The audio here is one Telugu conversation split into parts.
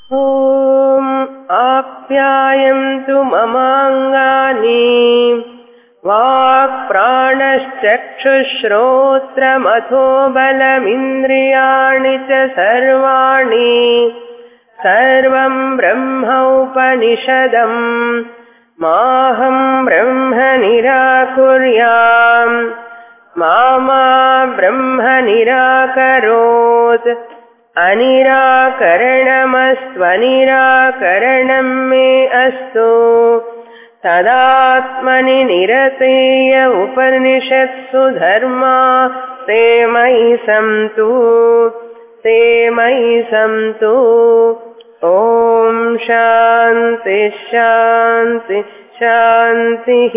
ॐ आप्यायन्तु ममाङ्गानि वाक्प्राणश्चक्षुश्रोत्रमथो बलमिन्द्रियाणि च सर्वाणि सर्वम् ब्रह्मोपनिषदम् माहम् ब्रह्म निराकुर्याम् मा मा ब्रह्म निराकरोत् अनिराकरणमस्त्वनिराकरणम् मे अस्तु तदात्मनि निरतेय उपनिषत्सु धर्मा ते मयि सन्तु ते मयि सन्तु ॐ शान्ति शान्ति శాంతిః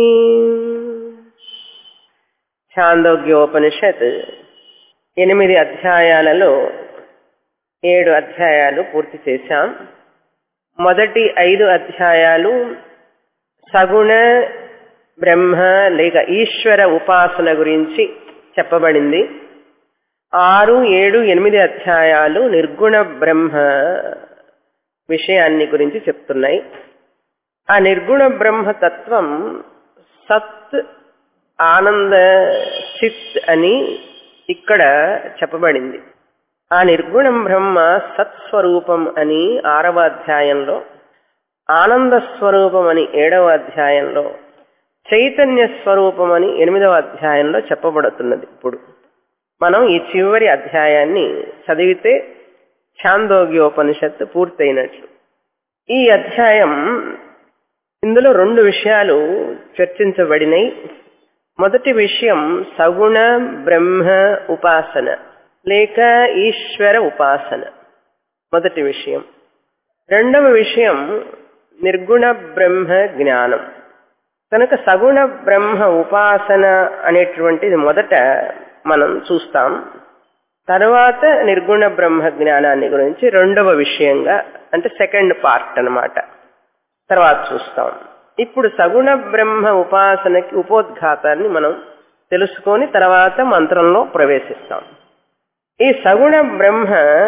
ఛాందోగ్యోపనిషత్ ఎనిమిది అధ్యాయాలలో ఏడు అధ్యాయాలు పూర్తి చేశాం మొదటి ఐదు అధ్యాయాలు సగుణ బ్రహ్మ లేక ఈశ్వర ఉపాసన గురించి చెప్పబడింది ఆరు ఏడు ఎనిమిది అధ్యాయాలు నిర్గుణ బ్రహ్మ విషయాన్ని గురించి చెప్తున్నాయి ఆ నిర్గుణ బ్రహ్మ తత్వం సత్ ఆనంద చిత్ అని ఇక్కడ చెప్పబడింది ఆ నిర్గుణం బ్రహ్మ సత్స్వరూపం అని ఆరవ అధ్యాయంలో ఆనంద స్వరూపం అని ఏడవ అధ్యాయంలో చైతన్య స్వరూపం అని ఎనిమిదవ అధ్యాయంలో చెప్పబడుతున్నది ఇప్పుడు మనం ఈ చివరి అధ్యాయాన్ని చదివితే ఛాందోగ్యోపనిషత్తు పూర్తయినట్లు ఈ అధ్యాయం ఇందులో రెండు విషయాలు చర్చించబడినాయి మొదటి విషయం సగుణ బ్రహ్మ ఉపాసన లేక ఈశ్వర ఉపాసన మొదటి విషయం రెండవ విషయం నిర్గుణ బ్రహ్మ జ్ఞానం కనుక సగుణ బ్రహ్మ ఉపాసన అనేటువంటిది మొదట మనం చూస్తాం తర్వాత నిర్గుణ బ్రహ్మ జ్ఞానాన్ని గురించి రెండవ విషయంగా అంటే సెకండ్ పార్ట్ అనమాట తర్వాత చూస్తాం ఇప్పుడు సగుణ బ్రహ్మ ఉపాసనకి ఉపోద్ఘాతాన్ని మనం తెలుసుకొని తర్వాత మంత్రంలో ప్రవేశిస్తాం ఈ సగుణ బ్రహ్మ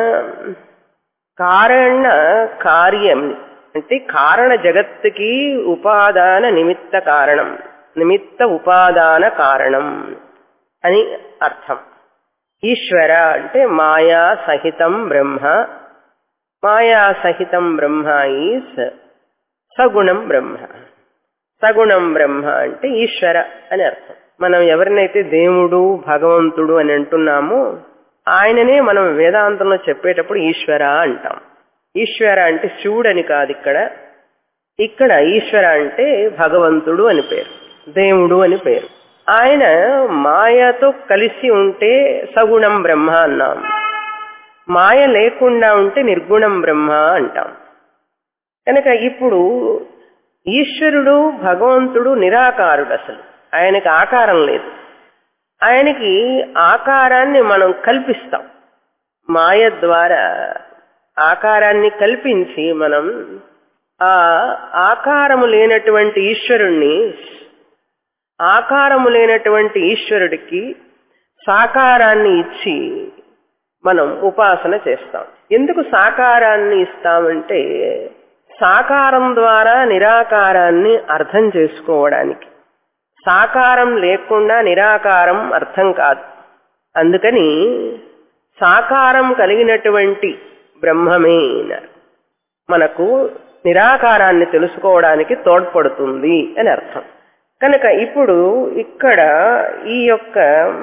కారణ కార్యం అంటే కారణ జగత్తుకి ఉపాదాన నిమిత్త కారణం నిమిత్త ఉపాదాన కారణం అని అర్థం ఈశ్వర అంటే మాయా సహితం బ్రహ్మ మాయా సహితం బ్రహ్మ ఈస్ సగుణం బ్రహ్మ సగుణం బ్రహ్మ అంటే ఈశ్వర అని అర్థం మనం ఎవరినైతే దేవుడు భగవంతుడు అని అంటున్నామో ఆయననే మనం వేదాంతంలో చెప్పేటప్పుడు ఈశ్వర అంటాం ఈశ్వర అంటే శివుడు అని కాదు ఇక్కడ ఇక్కడ ఈశ్వర అంటే భగవంతుడు అని పేరు దేవుడు అని పేరు ఆయన మాయతో కలిసి ఉంటే సగుణం బ్రహ్మ అన్నాం మాయ లేకుండా ఉంటే నిర్గుణం బ్రహ్మ అంటాం కనుక ఇప్పుడు ఈశ్వరుడు భగవంతుడు నిరాకారుడు అసలు ఆయనకి ఆకారం లేదు ఆయనకి ఆకారాన్ని మనం కల్పిస్తాం మాయ ద్వారా ఆకారాన్ని కల్పించి మనం ఆ ఆకారము లేనటువంటి ఈశ్వరుణ్ణి ఆకారము లేనటువంటి ఈశ్వరుడికి సాకారాన్ని ఇచ్చి మనం ఉపాసన చేస్తాం ఎందుకు సాకారాన్ని ఇస్తామంటే సాకారం ద్వారా నిరాకారాన్ని అర్థం చేసుకోవడానికి సాకారం లేకుండా నిరాకారం అర్థం కాదు అందుకని సాకారం కలిగినటువంటి బ్రహ్మమే మనకు నిరాకారాన్ని తెలుసుకోవడానికి తోడ్పడుతుంది అని అర్థం కనుక ఇప్పుడు ఇక్కడ ఈ యొక్క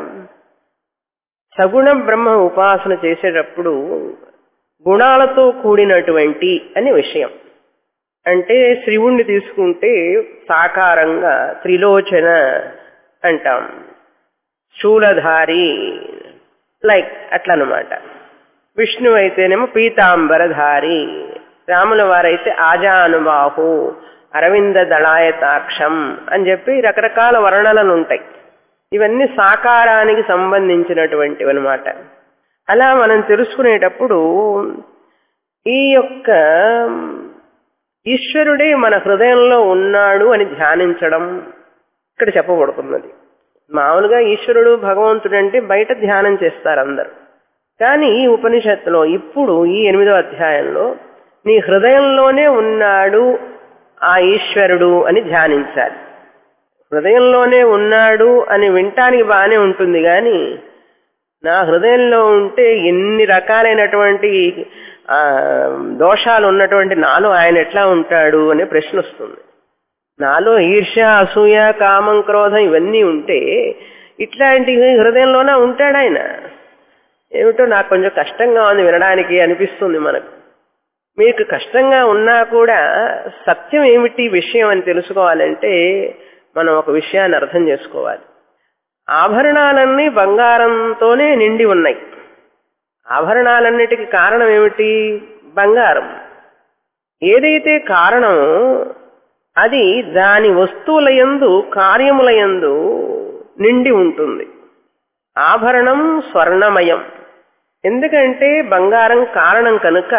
సగుణ బ్రహ్మ ఉపాసన చేసేటప్పుడు గుణాలతో కూడినటువంటి అని విషయం అంటే శివుణ్ణి తీసుకుంటే సాకారంగా త్రిలోచన అంటాం శూలధారి లైక్ అట్లనమాట విష్ణు అయితేనేమో పీతాంబరధారి రాముల వారైతే ఆజానుబాహు అరవింద దళాయతాక్షం అని చెప్పి రకరకాల వర్ణనలు ఉంటాయి ఇవన్నీ సాకారానికి సంబంధించినటువంటివి అనమాట అలా మనం తెలుసుకునేటప్పుడు ఈ యొక్క ఈశ్వరుడే మన హృదయంలో ఉన్నాడు అని ధ్యానించడం ఇక్కడ చెప్పబడుతున్నది మామూలుగా ఈశ్వరుడు భగవంతుడు అంటే బయట ధ్యానం చేస్తారు అందరు కానీ ఈ ఉపనిషత్తులో ఇప్పుడు ఈ ఎనిమిదో అధ్యాయంలో నీ హృదయంలోనే ఉన్నాడు ఆ ఈశ్వరుడు అని ధ్యానించాలి హృదయంలోనే ఉన్నాడు అని వినటానికి బాగానే ఉంటుంది కానీ నా హృదయంలో ఉంటే ఎన్ని రకాలైనటువంటి ఆ, దోషాలు ఉన్నటువంటి నాలో ఆయన ఎట్లా ఉంటాడు అనే ప్రశ్న వస్తుంది నాలో ఈర్ష్య అసూయ కామం క్రోధం ఇవన్నీ ఉంటే ఇట్లాంటి హృదయంలోనే ఉంటాడు ఆయన ఏమిటో నాకు కొంచెం కష్టంగా ఉంది వినడానికి అనిపిస్తుంది మనకు మీకు కష్టంగా ఉన్నా కూడా సత్యం ఏమిటి విషయం అని తెలుసుకోవాలంటే మనం ఒక విషయాన్ని అర్థం చేసుకోవాలి ఆభరణాలన్నీ బంగారంతోనే నిండి ఉన్నాయి ఆభరణాలన్నిటికీ కారణం ఏమిటి బంగారం ఏదైతే కారణమో అది దాని వస్తువుల యందు కార్యముల యందు నిండి ఉంటుంది ఆభరణం స్వర్ణమయం ఎందుకంటే బంగారం కారణం కనుక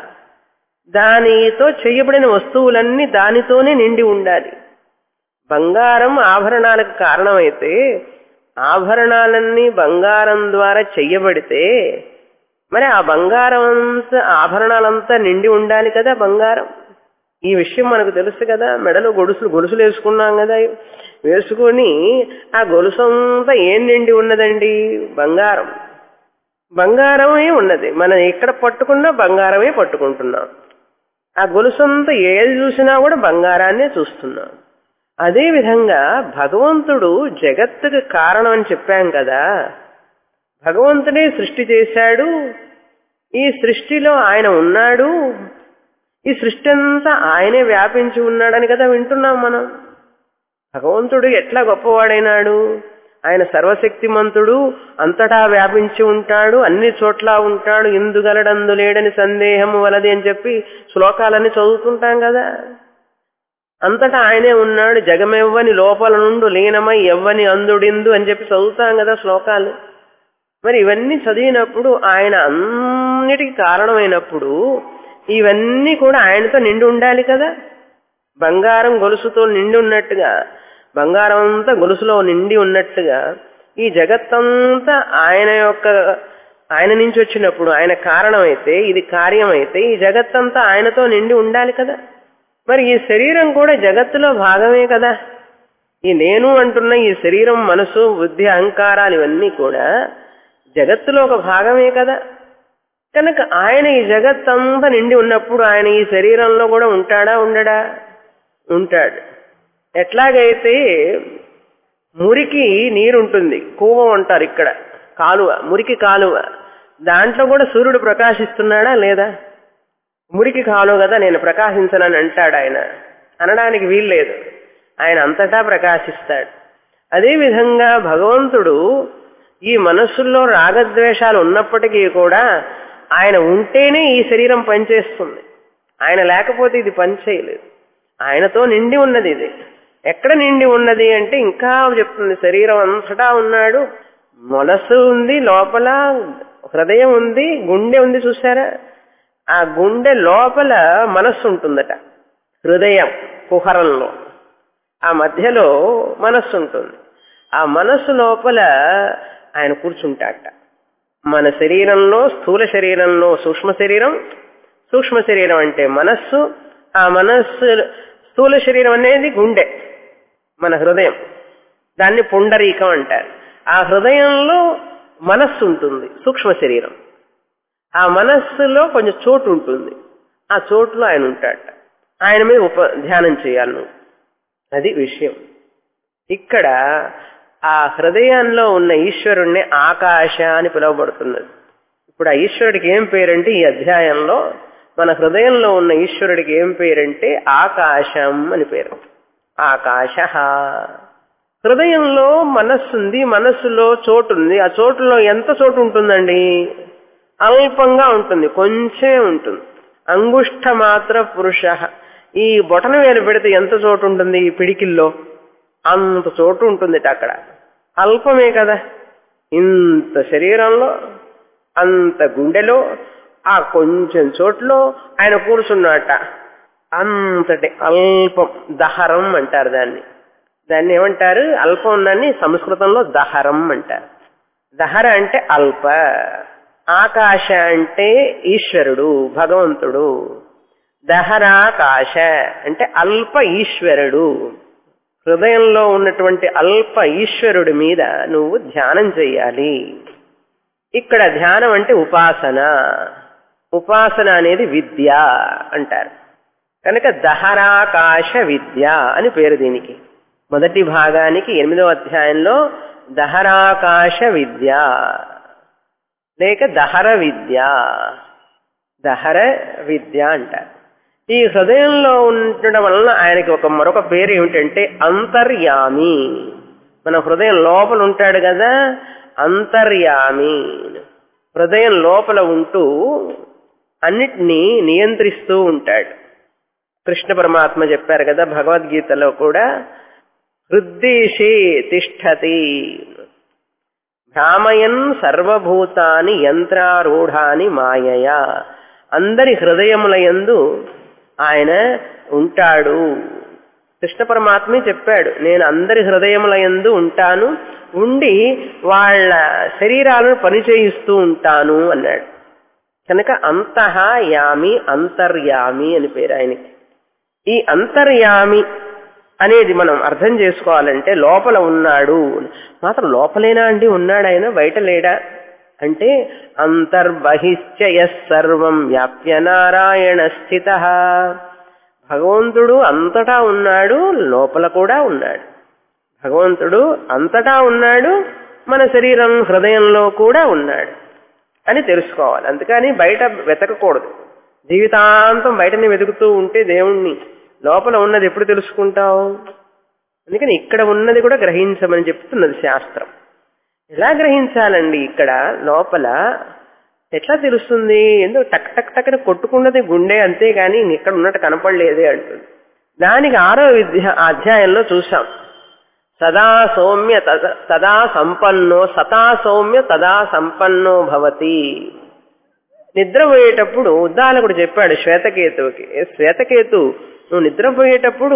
దానితో చేయబడిన వస్తువులన్నీ దానితోనే నిండి ఉండాలి బంగారం ఆభరణాలకు కారణమైతే ఆభరణాలన్నీ బంగారం ద్వారా చెయ్యబడితే మరి ఆ బంగారం అంతా ఆభరణాలంతా నిండి ఉండాలి కదా బంగారం ఈ విషయం మనకు తెలుసు కదా మెడలో గొలుసులు గొలుసులు వేసుకున్నాం కదా వేసుకొని ఆ గొలుసు అంతా ఏం నిండి ఉన్నదండి బంగారం బంగారమే ఉన్నది మనం ఎక్కడ పట్టుకున్నా బంగారమే పట్టుకుంటున్నాం ఆ గొలుసంతా ఏది చూసినా కూడా బంగారాన్నే చూస్తున్నాం అదే విధంగా భగవంతుడు జగత్తుకు కారణం అని చెప్పాం కదా భగవంతుడే సృష్టి చేశాడు ఈ సృష్టిలో ఆయన ఉన్నాడు ఈ సృష్టి అంతా ఆయనే వ్యాపించి ఉన్నాడని కదా వింటున్నాం మనం భగవంతుడు ఎట్లా గొప్పవాడైనాడు ఆయన సర్వశక్తిమంతుడు అంతటా వ్యాపించి ఉంటాడు అన్ని చోట్ల ఉంటాడు ఇందుగలడందు లేడని సందేహము వలది అని చెప్పి శ్లోకాలన్నీ చదువుతుంటాం కదా అంతటా ఆయనే ఉన్నాడు జగమెవ్వని లోపల నుండి లీనమై ఎవ్వని అందుడిందు అని చెప్పి చదువుతాం కదా శ్లోకాలు మరి ఇవన్నీ చదివినప్పుడు ఆయన అన్నిటికీ కారణమైనప్పుడు ఇవన్నీ కూడా ఆయనతో నిండి ఉండాలి కదా బంగారం గొలుసుతో నిండి ఉన్నట్టుగా బంగారం అంతా గొలుసులో నిండి ఉన్నట్టుగా ఈ జగత్తంతా ఆయన యొక్క ఆయన నుంచి వచ్చినప్పుడు ఆయన కారణమైతే ఇది కార్యమైతే ఈ జగత్తంతా ఆయనతో నిండి ఉండాలి కదా మరి ఈ శరీరం కూడా జగత్తులో భాగమే కదా ఈ నేను అంటున్న ఈ శరీరం మనసు బుద్ధి అహంకారాలు ఇవన్నీ కూడా జగత్తులో ఒక భాగమే కదా కనుక ఆయన ఈ జగత్తంతా నిండి ఉన్నప్పుడు ఆయన ఈ శరీరంలో కూడా ఉంటాడా ఉండడా ఉంటాడు ఎట్లాగైతే మురికి నీరుంటుంది కూవం అంటారు ఇక్కడ కాలువ మురికి కాలువ దాంట్లో కూడా సూర్యుడు ప్రకాశిస్తున్నాడా లేదా మురికి కాలువ కదా నేను ప్రకాశించనని అంటాడు ఆయన అనడానికి వీల్లేదు ఆయన అంతటా ప్రకాశిస్తాడు అదేవిధంగా భగవంతుడు ఈ మనస్సుల్లో రాగద్వేషాలు ఉన్నప్పటికీ కూడా ఆయన ఉంటేనే ఈ శరీరం పనిచేస్తుంది ఆయన లేకపోతే ఇది పనిచేయలేదు ఆయనతో నిండి ఉన్నది ఇది ఎక్కడ నిండి ఉన్నది అంటే ఇంకా చెప్తుంది శరీరం అంతటా ఉన్నాడు మనస్సు ఉంది లోపల హృదయం ఉంది గుండె ఉంది చూసారా ఆ గుండె లోపల మనస్సు ఉంటుందట హృదయం కుహరంలో ఆ మధ్యలో మనస్సు ఉంటుంది ఆ మనస్సు లోపల ఆయన కూర్చుంటాట మన శరీరంలో స్థూల శరీరంలో సూక్ష్మ శరీరం సూక్ష్మ శరీరం అంటే మనస్సు ఆ మనస్సు స్థూల శరీరం అనేది గుండె మన హృదయం దాన్ని పుండరీకం అంటారు ఆ హృదయంలో మనస్సు ఉంటుంది సూక్ష్మ శరీరం ఆ మనస్సులో కొంచెం చోటు ఉంటుంది ఆ చోటులో ఆయన ఉంటాడట ఆయన మీద ఉప ధ్యానం చేయాలి నువ్వు అది విషయం ఇక్కడ ఆ హృదయంలో ఉన్న ఈశ్వరుణ్ణి ఆకాశ అని పిలువబడుతున్నది ఇప్పుడు ఆ ఈశ్వరుడికి ఏం పేరంటే ఈ అధ్యాయంలో మన హృదయంలో ఉన్న ఈశ్వరుడికి ఏం పేరంటే ఆకాశం అని పేరు ఆకాశ హృదయంలో మనస్సు ఉంది మనస్సులో చోటు ఉంది ఆ చోటులో ఎంత చోటు ఉంటుందండి అల్పంగా ఉంటుంది కొంచెమే ఉంటుంది అంగుష్ట మాత్ర పురుష ఈ బొటన వేలు పెడితే ఎంత చోటు ఉంటుంది ఈ పిడికిల్లో అంత చోటు ఉంటుంది అక్కడ అల్పమే కదా ఇంత శరీరంలో అంత గుండెలో ఆ కొంచెం చోట్లో ఆయన కూర్చున్నట అంతటి అల్పం దహరం అంటారు దాన్ని దాన్ని ఏమంటారు అల్పం దాన్ని సంస్కృతంలో దహరం అంటారు దహర అంటే అల్ప ఆకాశ అంటే ఈశ్వరుడు భగవంతుడు దహరాకాశ అంటే అల్ప ఈశ్వరుడు హృదయంలో ఉన్నటువంటి అల్ప ఈశ్వరుడి మీద నువ్వు ధ్యానం చెయ్యాలి ఇక్కడ ధ్యానం అంటే ఉపాసన ఉపాసన అనేది విద్య అంటారు కనుక దహరాకాశ విద్య అని పేరు దీనికి మొదటి భాగానికి ఎనిమిదవ అధ్యాయంలో దహరాకాశ విద్య లేక దహర విద్య దహర విద్య అంటారు ఈ హృదయంలో ఉండడం వలన ఆయనకి ఒక మరొక పేరు ఏమిటంటే అంతర్యామి మన హృదయం లోపల ఉంటాడు కదా అంతర్యామి హృదయం లోపల ఉంటూ అన్నిటినీ నియంత్రిస్తూ ఉంటాడు కృష్ణ పరమాత్మ చెప్పారు కదా భగవద్గీతలో కూడా హృద్దేశే తిష్టతి భ్రామయన్ సర్వభూతాని యంత్రారూఢాని మాయయా అందరి హృదయముల యందు ఆయన ఉంటాడు కృష్ణ పరమాత్మే చెప్పాడు నేను అందరి హృదయముల యందు ఉంటాను ఉండి వాళ్ళ శరీరాలను పనిచేయిస్తూ ఉంటాను అన్నాడు కనుక అంతః యామి అంతర్యామి అని పేరు ఆయనకి ఈ అంతర్యామి అనేది మనం అర్థం చేసుకోవాలంటే లోపల ఉన్నాడు మాత్రం లోపలేనా అండి ఉన్నాడు ఆయన బయట లేడా అంటే అంతర్బహిశ్చ సర్వం వ్యాప్య నారాయణ స్థిత భగవంతుడు అంతటా ఉన్నాడు లోపల కూడా ఉన్నాడు భగవంతుడు అంతటా ఉన్నాడు మన శరీరం హృదయంలో కూడా ఉన్నాడు అని తెలుసుకోవాలి అందుకని బయట వెతకకూడదు జీవితాంతం బయటనే వెతుకుతూ ఉంటే దేవుణ్ణి లోపల ఉన్నది ఎప్పుడు తెలుసుకుంటావు అందుకని ఇక్కడ ఉన్నది కూడా గ్రహించమని చెప్తున్నది శాస్త్రం ఎలా గ్రహించాలండి ఇక్కడ లోపల ఎట్లా తెలుస్తుంది ఎందుకు టక్ టక్ టక్ కొట్టుకున్నది గుండె అంతేగాని ఇక్కడ ఉన్నట్టు కనపడలేదే అంటుంది దానికి ఆరో విద్య అధ్యాయంలో చూసాం సదా సౌమ్య తద- తదా సంపన్నో సతా సౌమ్య తదా సంపన్నో భవతి నిద్రపోయేటప్పుడు ఉద్దాలకుడు చెప్పాడు శ్వేతకేతువుకి "ఏ శ్వేతకేతు నువ్వు నిద్రపోయేటప్పుడు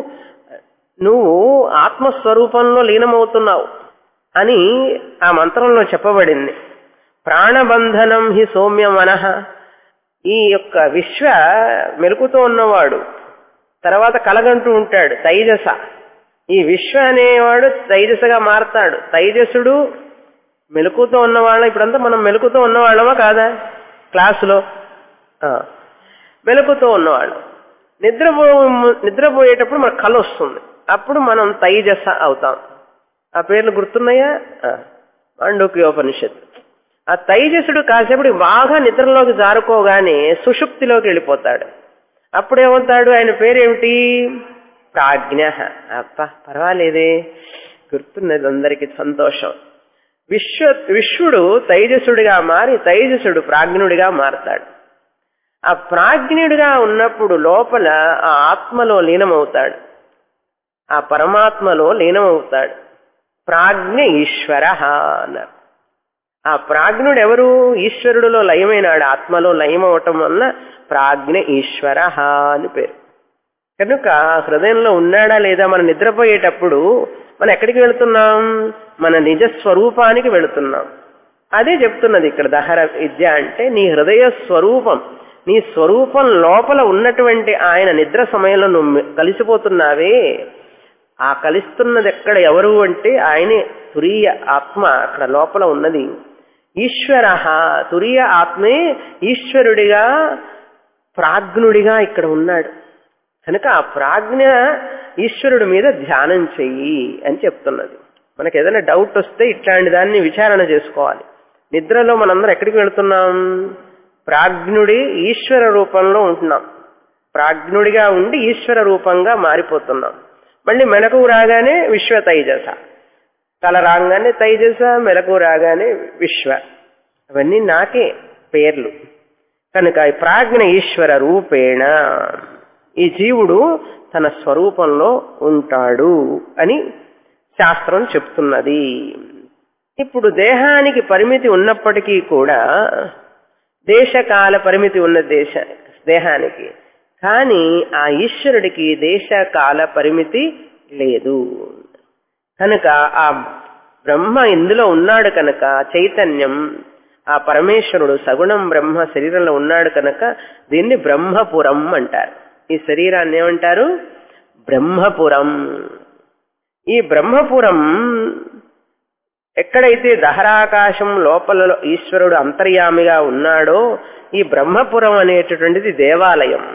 నువ్వు ఆత్మస్వరూపంలో లీనమవుతున్నావు అని ఆ మంత్రంలో చెప్పబడింది ప్రాణబంధనం హి సౌమ్య మనః ఈ యొక్క విశ్వ మెలుకుతో ఉన్నవాడు తర్వాత కలగంటూ ఉంటాడు తైజస ఈ విశ్వ అనేవాడు తైజసగా మారతాడు తైజసుడు మెలకుతో ఉన్నవాళ్ళం ఇప్పుడంతా మనం మెలకుతో ఉన్నవాళ్ళమా కాదా క్లాసులో ఆ, మెలకుతో ఉన్నవాళ్ళం నిద్రపో నిద్రపోయేటప్పుడు మనకు కళ వస్తుంది అప్పుడు మనం తైజస అవుతాం ఆ పేర్లు గుర్తున్నాయా ఆ, మాండూక్యోపనిషత్తు ఆ తైజసుడు కాసేపుడు బాగా నిద్రలోకి జారుకోగానే సుషుప్తిలోకి వెళ్ళిపోతాడు అప్పుడేమవుతాడు ఆయన పేరేమిటి ప్రాజ్ఞ అప్ప పర్వాలేదే గుర్తున్నది అందరికి సంతోషం విశ్వ విశ్వడు తైజసుడిగా మారి తైజసుడు ప్రాజ్ఞుడిగా మారతాడు ఆ ప్రాజ్ఞుడిగా ఉన్నప్పుడు లోపల ఆ ఆత్మలో లీనమవుతాడు ఆ పరమాత్మలో లీనమవుతాడు ప్రాజ్ఞ ఈశ్వర అన్నారు ఆ ప్రాజ్ఞుడు ఎవరు ఈశ్వరుడిలో లయమైనాడు ఆత్మలో లయమవటం వల్ల ప్రాజ్ఞ ఈశ్వర అని పేరు కనుక హృదయంలో ఉన్నాడా లేదా మనం నిద్రపోయేటప్పుడు మనం ఎక్కడికి వెళుతున్నాం మన నిజ స్వరూపానికి వెళుతున్నాం అదే చెప్తున్నది ఇక్కడ దహర విద్య అంటే నీ హృదయ స్వరూపం నీ స్వరూపం లోపల ఉన్నటువంటి ఆయన నిద్ర సమయంలో నువ్వు కలిసిపోతున్నావే ఆ కలిస్తున్నది ఎక్కడ ఎవరు అంటే ఆయనే తురీయ ఆత్మ అక్కడ లోపల ఉన్నది ఈశ్వర తురీయ ఆత్మే ఈశ్వరుడిగా ప్రాజ్ఞుడిగా ఇక్కడ ఉన్నాడు కనుక ఆ ప్రాజ్ఞ ఈశ్వరుడి మీద ధ్యానం చెయ్యి అని చెప్తున్నది మనకి ఏదైనా డౌట్ వస్తే ఇట్లాంటి దాన్ని విచారణ చేసుకోవాలి నిద్రలో మనందరం ఎక్కడికి వెళుతున్నాం ప్రాజ్ఞుడి ఈశ్వర రూపంలో ఉంటున్నాం ప్రాజ్ఞుడిగా ఉండి ఈశ్వర రూపంగా మారిపోతున్నాం మళ్ళీ మెలకు రాగానే విశ్వ తైజస కల రాగానే తైజస మెలకు రాగానే విశ్వ అవన్నీ నాకే పేర్లు కనుక ఈ ప్రాజ్ఞ ఈశ్వర రూపేణ ఈ జీవుడు తన స్వరూపంలో ఉంటాడు అని శాస్త్రం చెప్తున్నది ఇప్పుడు దేహానికి పరిమితి ఉన్నప్పటికీ కూడా దేశకాల పరిమితి ఉన్న దేశ దేహానికి కానీ ఆ ఈశ్వరుడికి దేశకాల పరిమితి లేదు కనుక ఆ బ్రహ్మ ఇందులో ఉన్నాడు కనుక చైతన్యం ఆ పరమేశ్వరుడు సగుణం బ్రహ్మ శరీరంలో ఉన్నాడు కనుక దీన్ని బ్రహ్మపురం అంటారు ఈ శరీరాన్ని ఏమంటారు బ్రహ్మపురం ఈ బ్రహ్మపురం ఎక్కడైతే దహరాకాశం లోపల ఈశ్వరుడు అంతర్యామిగా ఉన్నాడో ఈ బ్రహ్మపురం అనేటటువంటిది దేవాలయం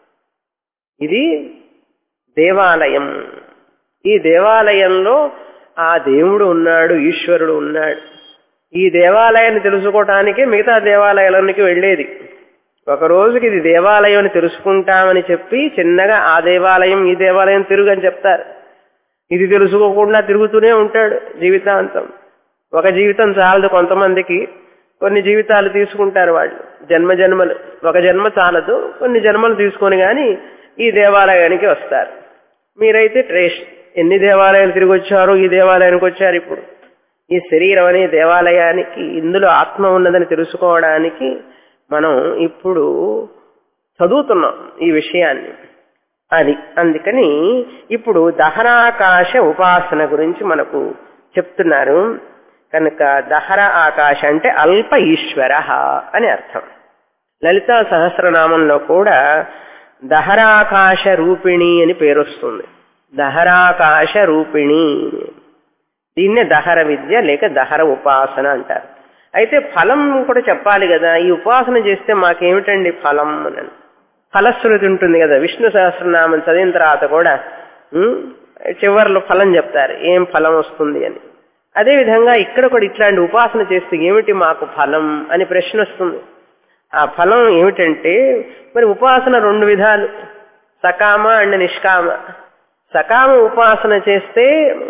ఇది దేవాలయం ఈ దేవాలయంలో ఆ దేవుడు ఉన్నాడు ఈశ్వరుడు ఉన్నాడు ఈ దేవాలయాన్ని తెలుసుకోవటానికి మిగతా దేవాలయాలకి వెళ్ళేది ఒక రోజుకి ఇది దేవాలయం అని తెలుసుకుంటామని చెప్పి చిన్నగా ఆ దేవాలయం ఈ దేవాలయం తిరుగు అని చెప్తారు ఇది తెలుసుకోకుండా తిరుగుతూనే ఉంటాడు జీవితాంతం ఒక జీవితం చాలదు కొంతమందికి కొన్ని జీవితాలు తీసుకుంటారు వాళ్ళు జన్మ జన్మలు ఒక జన్మ చాలదు కొన్ని జన్మలు తీసుకొని గాని ఈ దేవాలయానికి వస్తారు మీరైతే ట్రేష్ ఎన్ని దేవాలయాలు తిరిగి వచ్చారో ఈ దేవాలయానికి వచ్చారు ఇప్పుడు ఈ శరీరం అనే దేవాలయానికి ఇందులో ఆత్మ ఉన్నదని తెలుసుకోవడానికి మనం ఇప్పుడు చదువుతున్నాం ఈ విషయాన్ని అది అందుకని ఇప్పుడు దహరాకాశ ఉపాసన గురించి మనకు చెప్తున్నారు కనుక దహర ఆకాశ అంటే అల్ప ఈశ్వర అని అర్థం లలితా సహస్రనామంలో కూడా దహరాకాశ రూపిణి అని పేరు వస్తుంది దహరాకాశ రూపిణి దీన్నే దహర విద్య లేక దహర ఉపాసన అంటారు అయితే ఫలం కూడా చెప్పాలి కదా ఈ ఉపాసన చేస్తే మాకేమిటండి ఫలం అని ఫలశ్రుతి ఉంటుంది కదా విష్ణు సహస్రనామం చదివిన తర్వాత కూడా ఉమ్, చివర్లో ఫలం చెప్తారు ఏం ఫలం వస్తుంది అని అదే విధంగా ఇక్కడ కూడా ఇట్లాంటి ఉపాసన చేస్తే ఏమిటి మాకు ఫలం అని ప్రశ్న వస్తుంది ఆ ఫలం ఏమిటంటే మరి ఉపాసన రెండు విధాలు సకామ అండ్ నిష్కామ సకామ ఉపాసన చేస్తే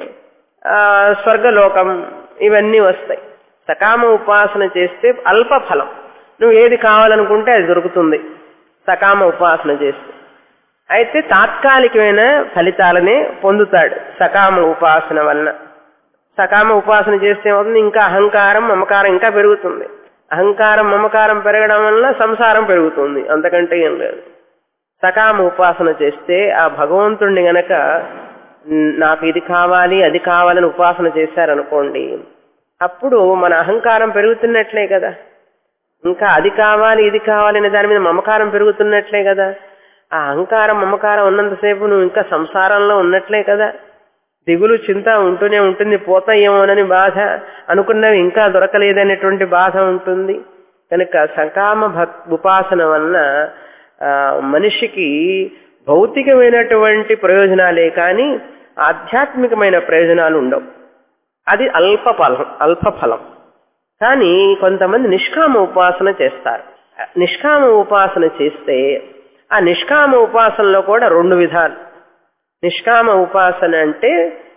ఆ, స్వర్గలోకం ఇవన్నీ వస్తాయి సకామ ఉపాసన చేస్తే అల్ప ఫలం నువ్వు ఏది కావాలనుకుంటే అది దొరుకుతుంది సకామ ఉపాసన చేస్తే అయితే తాత్కాలికమైన ఫలితాలనే పొందుతాడు సకామ ఉపాసన వలన సకామ ఉపాసన చేస్తే ఏమవుతుంది ఇంకా అహంకారం మమకారం ఇంకా పెరుగుతుంది అహంకారం మమకారం పెరగడం వలన సంసారం పెరుగుతుంది అంతకంటే ఏం లేదు సకామ ఉపాసన చేస్తే ఆ భగవంతుణ్ణి గనక "న్- నాకు ఇది కావాలి అది కావాలని ఉపాసన చేశారనుకోండి అప్పుడు మన అహంకారం పెరుగుతున్నట్లే కదా ఇంకా అది కావాలి ఇది కావాలి అనే దాని మీద మమకారం పెరుగుతున్నట్లే కదా ఆ అహంకారం మమకారం ఉన్నంతసేపు నువ్వు ఇంకా సంసారంలో ఉన్నట్లే కదా దిగులు చింత ఉంటూనే ఉంటుంది పోతాయేమోనని బాధ అనుకున్నవి ఇంకా దొరకలేదనేటువంటి బాధ ఉంటుంది కనుక సకామ భక్ ఉపాసన వలన ఆ, మనిషికి భౌతికమైనటువంటి ప్రయోజనాలే కానీ ఆధ్యాత్మికమైన ప్రయోజనాలు ఉండవు అది అల్ప ఫలం అల్ప ఫలం కానీ కొంతమంది నిష్కామ ఉపాసన చేస్తారు నిష్కామ ఉపాసన చేస్తే ఆ నిష్కామ ఉపాసనలో కూడా రెండు విధాలు నిష్కామ ఉపాసన అంటే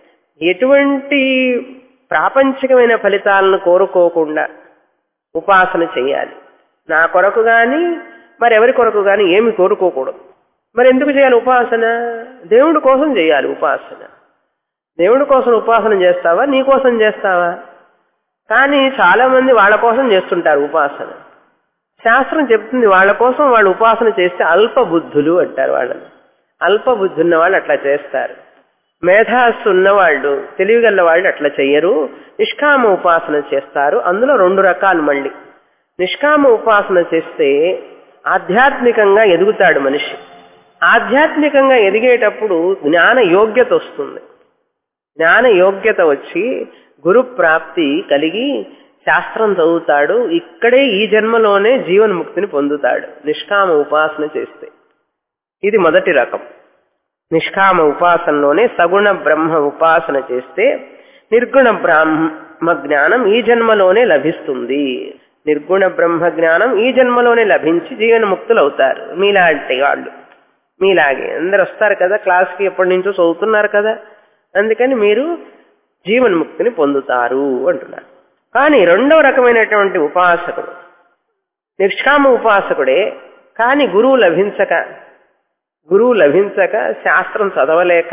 ఎటువంటి ప్రాపంచికమైన ఫలితాలను కోరుకోకుండా ఉపాసన చేయాలి నా కొరకు గాని మరెవరి కొరకు గాని ఏమి కోరుకోకూడదు మరి ఎందుకు చేయాలి ఉపాసన దేవుడి కోసం చేయాలి ఉపాసన దేవుడి కోసం ఉపాసన చేస్తావా నీ కోసం చేస్తావా కానీ చాలా మంది వాళ్ళ కోసం చేస్తుంటారు ఉపాసన శాస్త్రం చెప్తుంది వాళ్ళ కోసం వాళ్ళు ఉపాసన చేస్తే అల్ప బుద్ధులు అంటారు వాళ్ళని అల్ప బుద్ధి ఉన్న వాళ్ళు అట్లా చేస్తారు మేధాస్సు ఉన్నవాళ్ళు తెలివిగల వాళ్ళు అట్లా చెయ్యరు నిష్కామ ఉపాసన చేస్తారు అందులో రెండు రకాలు మళ్ళీ నిష్కామ ఉపాసన చేస్తే ఆధ్యాత్మికంగా ఎదుగుతాడు మనిషి ఆధ్యాత్మికంగా ఎదిగేటప్పుడు జ్ఞాన యోగ్యత వస్తుంది జ్ఞాన యోగ్యత వచ్చి గురు ప్రాప్తి కలిగి శాస్త్రం చదువుతాడు ఇక్కడే ఈ జన్మలోనే జీవన్ముక్తిని పొందుతాడు నిష్కామ ఉపాసన చేస్తే ఇది మొదటి రకం నిష్కామ ఉపాసనలోనే సగుణ బ్రహ్మ ఉపాసన చేస్తే నిర్గుణ బ్రహ్మ జ్ఞానం ఈ జన్మలోనే లభిస్తుంది నిర్గుణ బ్రహ్మ జ్ఞానం ఈ జన్మలోనే లభించి జీవన్ముక్తులు అవుతారు మీలాంటి వాళ్ళు మీలాగే అందరు వస్తారు కదా క్లాస్కి ఎప్పటి నుంచో చదువుతున్నారు కదా అందుకని మీరు జీవన్ముక్తిని పొందుతారు అంటున్నారు కానీ రెండవ రకమైనటువంటి ఉపాసకుడు నిష్కామ ఉపాసకుడే కానీ గురువు లభించక గురువు లభించక శాస్త్రం చదవలేక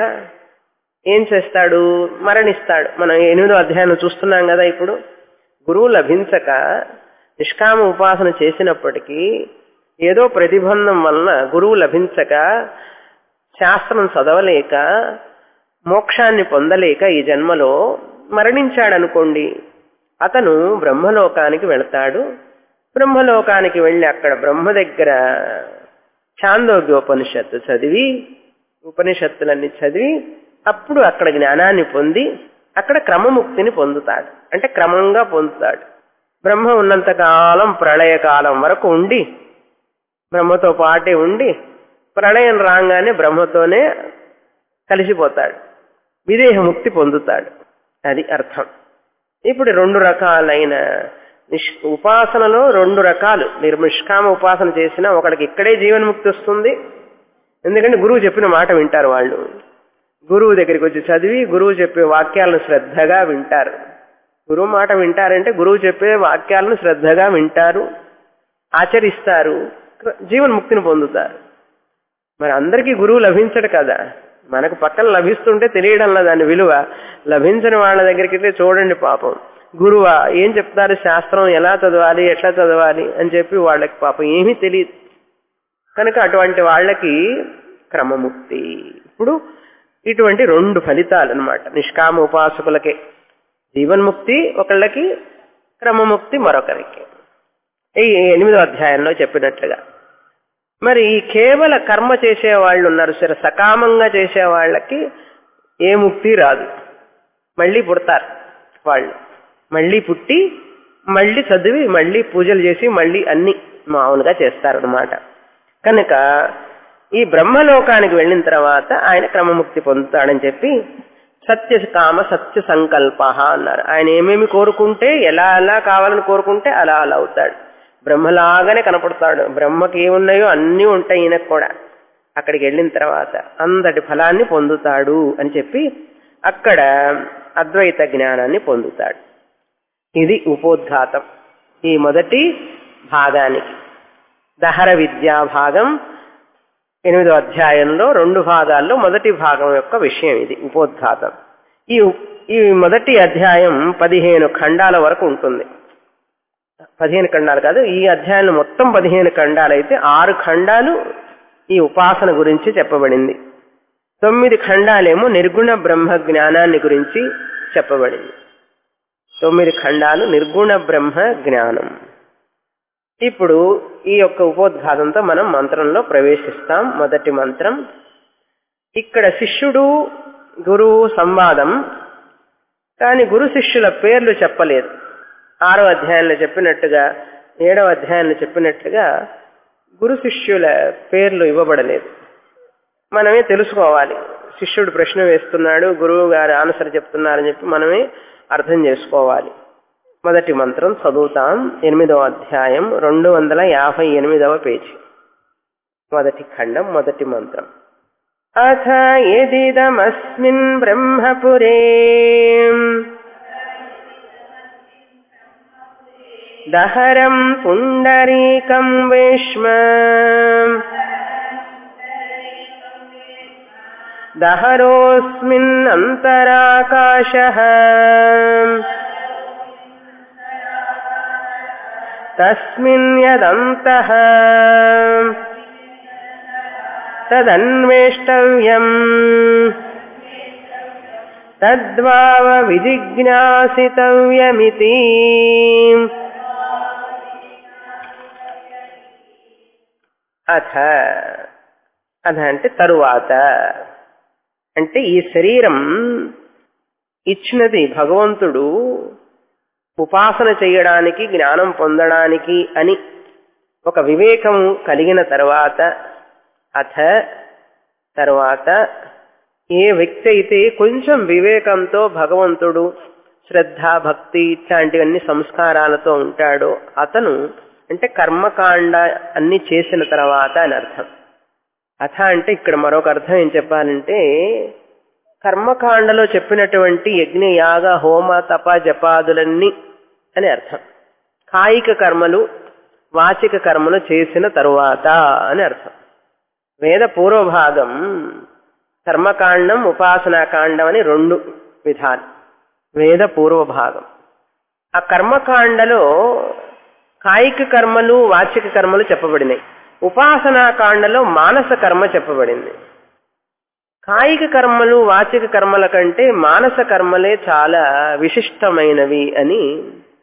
ఏం చేస్తాడు మరణిస్తాడు మనం ఎనిమిదో అధ్యాయం చూస్తున్నాం కదా ఇప్పుడు గురువు లభించక నిష్కామ ఉపాసన చేసినప్పటికీ ఏదో ప్రతిబంధం వలన గురువు లభించక శాస్త్రం చదవలేక మోక్షాన్ని పొందలేక ఈ జన్మలో మరణించాడనుకోండి అతను బ్రహ్మలోకానికి వెళతాడు బ్రహ్మలోకానికి వెళ్ళి అక్కడ బ్రహ్మ దగ్గర ఛాందోగ్యోపనిషత్తు చదివి ఉపనిషత్తులన్నీ చదివి అప్పుడు అక్కడ జ్ఞానాన్ని పొంది అక్కడ క్రమముక్తిని పొందుతాడు అంటే క్రమంగా పొందుతాడు బ్రహ్మ ఉన్నంత కాలం ప్రళయకాలం వరకు ఉండి బ్రహ్మతో పాటే ఉండి ప్రళయం రాగానే బ్రహ్మతోనే కలిసిపోతాడు విదేహ ముక్తి పొందుతాడు అది అర్థం ఇప్పుడు రెండు రకాలైన నిష్ ఉపాసనలో రెండు రకాలు మీరు నిష్కామ ఉపాసన చేసినా ఒకడికి ఇక్కడే జీవన్ముక్తి వస్తుంది ఎందుకంటే గురువు చెప్పిన మాట వింటారు వాళ్ళు గురువు దగ్గరికి వచ్చి చదివి గురువు చెప్పే వాక్యాలను శ్రద్ధగా వింటారు గురువు మాట వింటారంటే గురువు చెప్పే వాక్యాలను శ్రద్ధగా వింటారు ఆచరిస్తారు జీవన్ముక్తిని పొందుతారు మరి అందరికీ గురువు లభించడు కదా మనకు పక్కన లభిస్తుంటే తెలియడంలో దాని విలువ లభించని వాళ్ళ దగ్గరికి అయితే చూడండి పాపం గురువా ఏం చెప్తారు శాస్త్రం ఎలా చదవాలి ఎట్లా చదవాలి అని చెప్పి వాళ్ళకి పాపం ఏమీ తెలియదు కనుక అటువంటి వాళ్ళకి క్రమముక్తి ఇప్పుడు ఇటువంటి రెండు ఫలితాలు అనమాట నిష్కామ ఉపాసకులకే జీవన్ముక్తి ఒకళ్ళకి క్రమముక్తి మరొకరికి ఈ ఎనిమిదో అధ్యాయంలో చెప్పినట్లుగా మరి ఈ కేవల కర్మ చేసే వాళ్ళు ఉన్నారు సరే సకామంగా చేసే వాళ్ళకి ఏ ముక్తి రాదు మళ్ళీ పుడతారు వాళ్ళు మళ్ళీ పుట్టి మళ్ళీ చదివి మళ్ళీ పూజలు చేసి మళ్ళీ అన్ని మామూలుగా చేస్తారనమాట కనుక ఈ బ్రహ్మలోకానికి వెళ్ళిన తర్వాత ఆయన క్రమముక్తి పొందుతాడని చెప్పి సత్య కామ సత్య సంకల్ప అన్నారు ఆయన ఏమేమి కోరుకుంటే ఎలా ఎలా కావాలని కోరుకుంటే అలా అలా అవుతాడు బ్రహ్మలాగానే కనపడతాడు బ్రహ్మకి ఏమున్నాయో అన్నీ ఉంటాయి ఈయనకు కూడా అక్కడికి వెళ్ళిన తర్వాత అంతటి ఫలాన్ని పొందుతాడు అని చెప్పి అక్కడ అద్వైత జ్ఞానాన్ని పొందుతాడు ఇది ఉపోద్ఘాతం ఈ మొదటి భాగానికి దహర విద్యా భాగం ఎనిమిదో అధ్యాయంలో రెండు భాగాల్లో మొదటి భాగం యొక్క విషయం ఇది ఉపోద్ఘాతం ఈ ఈ మొదటి అధ్యాయం పదిహేను ఖండాల వరకు ఉంటుంది పదిహేను ఖండాలు కాదు ఈ అధ్యాయంలో మొత్తం పదిహేను ఖండాలు అయితే ఆరు ఖండాలు ఈ ఉపాసన గురించి చెప్పబడింది తొమ్మిది ఖండాలేమో నిర్గుణ బ్రహ్మ జ్ఞానాన్ని గురించి చెప్పబడింది తొమ్మిది ఖండాలు నిర్గుణ బ్రహ్మ జ్ఞానం ఇప్పుడు ఈ యొక్క ఉపోద్ఘాతంతో మనం మంత్రంలో ప్రవేశిస్తాం మొదటి మంత్రం ఇక్కడ శిష్యుడు గురువు సంవాదం కానీ గురు శిష్యుల పేర్లు చెప్పలేదు ఆరో అధ్యాయంలో చెప్పినట్టుగా ఏడవ అధ్యాయంలో చెప్పినట్టుగా గురు శిష్యుల పేర్లు ఇవ్వబడలేదు మనమే తెలుసుకోవాలి శిష్యుడు ప్రశ్న వేస్తున్నాడు గురువు గారు ఆన్సర్ చెప్తున్నారని చెప్పి మనమే అర్థం చేసుకోవాలి మొదటి మంత్రం చదువుతాం ఎనిమిదవ అధ్యాయం రెండు వందల యాభై ఎనిమిదవ పేజీ మొదటి ఖండం మొదటి మంత్రం అథ ఎదిదమస్మిన్ బ్రహ్మపురే దహరం పుండరీకం వేష్మ దహరోస్మిన్నంతరాకాశः తస్మిన్ యదంతః తదన్వేష్టవ్యం తద్వావ విజిజ్ఞాసితవ్యమితి అథ అథ అంటే తరువాత అంటే ఈ శరీరం ఇచ్చినది భగవంతుడు ఉపాసన చేయడానికి జ్ఞానం పొందడానికి అని ఒక వివేకం కలిగిన తర్వాత అథ తర్వాత ఏ వ్యక్తి అయితే కొంచెం వివేకంతో భగవంతుడు శ్రద్ధ భక్తి ఇట్లాంటివన్నీ సంస్కారాలతో ఉంటాడో అతను అంటే కర్మకాండ అన్ని చేసిన తర్వాత అని అర్థం అథ అంటే ఇక్కడ మరొక అర్థం ఏం చెప్పాలంటే కర్మకాండలో చెప్పినటువంటి యజ్ఞ యాగ హోమ తప జపాదులన్నీ అని అర్థం కాయిక కర్మలు వాచిక కర్మలు చేసిన తరువాత అని అర్థం వేద పూర్వభాగం కర్మకాండం ఉపాసనాకాండం అని రెండు విధాలు వేద పూర్వభాగం ఆ కర్మకాండలో కాయిక కర్మలు వాచిక కర్మలు చెప్పబడినాయి ఉపాసనాకాండలో మానస కర్మ చెప్పబడింది కాయిక కర్మలు వాచిక కర్మల కంటే మానస కర్మలే చాలా విశిష్టమైనవి అని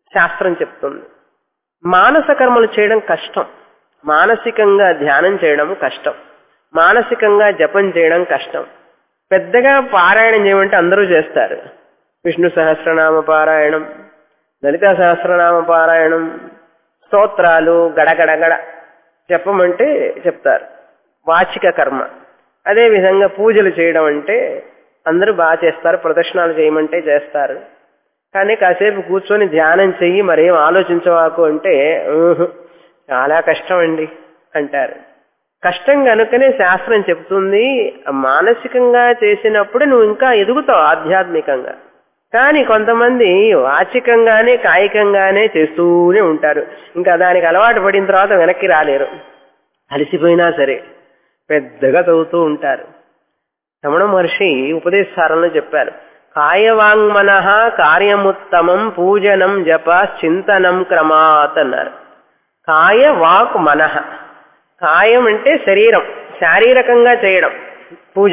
శాస్త్రం చెప్తుంది మానస కర్మలు చేయడం కష్టం మానసికంగా ధ్యానం చేయడం కష్టం మానసికంగా జపం చేయడం కష్టం పెద్దగా పారాయణం చేయమంటే అందరూ చేస్తారు విష్ణు సహస్రనామ పారాయణం లలిత సహస్రనామ పారాయణం స్తోత్రాలు గడగడగడ చెప్పమంటే చెప్తారు వాచిక కర్మ అదే విధంగా పూజలు చేయడం అంటే అందరూ బాగా చేస్తారు ప్రదక్షిణాలు చేయమంటే చేస్తారు కానీ కాసేపు కూర్చొని ధ్యానం చెయ్యి మరేం ఆలోచించవాకు అంటే "ఊహు, చాలా కష్టం అండి అంటారు కష్టం కనుకనే శాస్త్రం చెప్తుంది మానసికంగా చేసినప్పుడు నువ్వు ఇంకా ఎదుగుతావు ఆధ్యాత్మికంగా కానీ కొంతమంది వాచికంగానే కాయికంగానే చేస్తూనే ఉంటారు ఇంకా దానికి అలవాటు పడిన తర్వాత వెనక్కి రాలేరు అలసిపోయినా సరే పెద్దగా చదువుతూ ఉంటారు రమణ మహర్షి ఉపదేశారంలో చెప్పారు కాయవాంగ్మన కార్యముత్తమం పూజనం జప చింతనం క్రమాత్ అన్నారు కాయ వాక్ మనః కాయం అంటే శరీరం శారీరకంగా చేయడం పూజ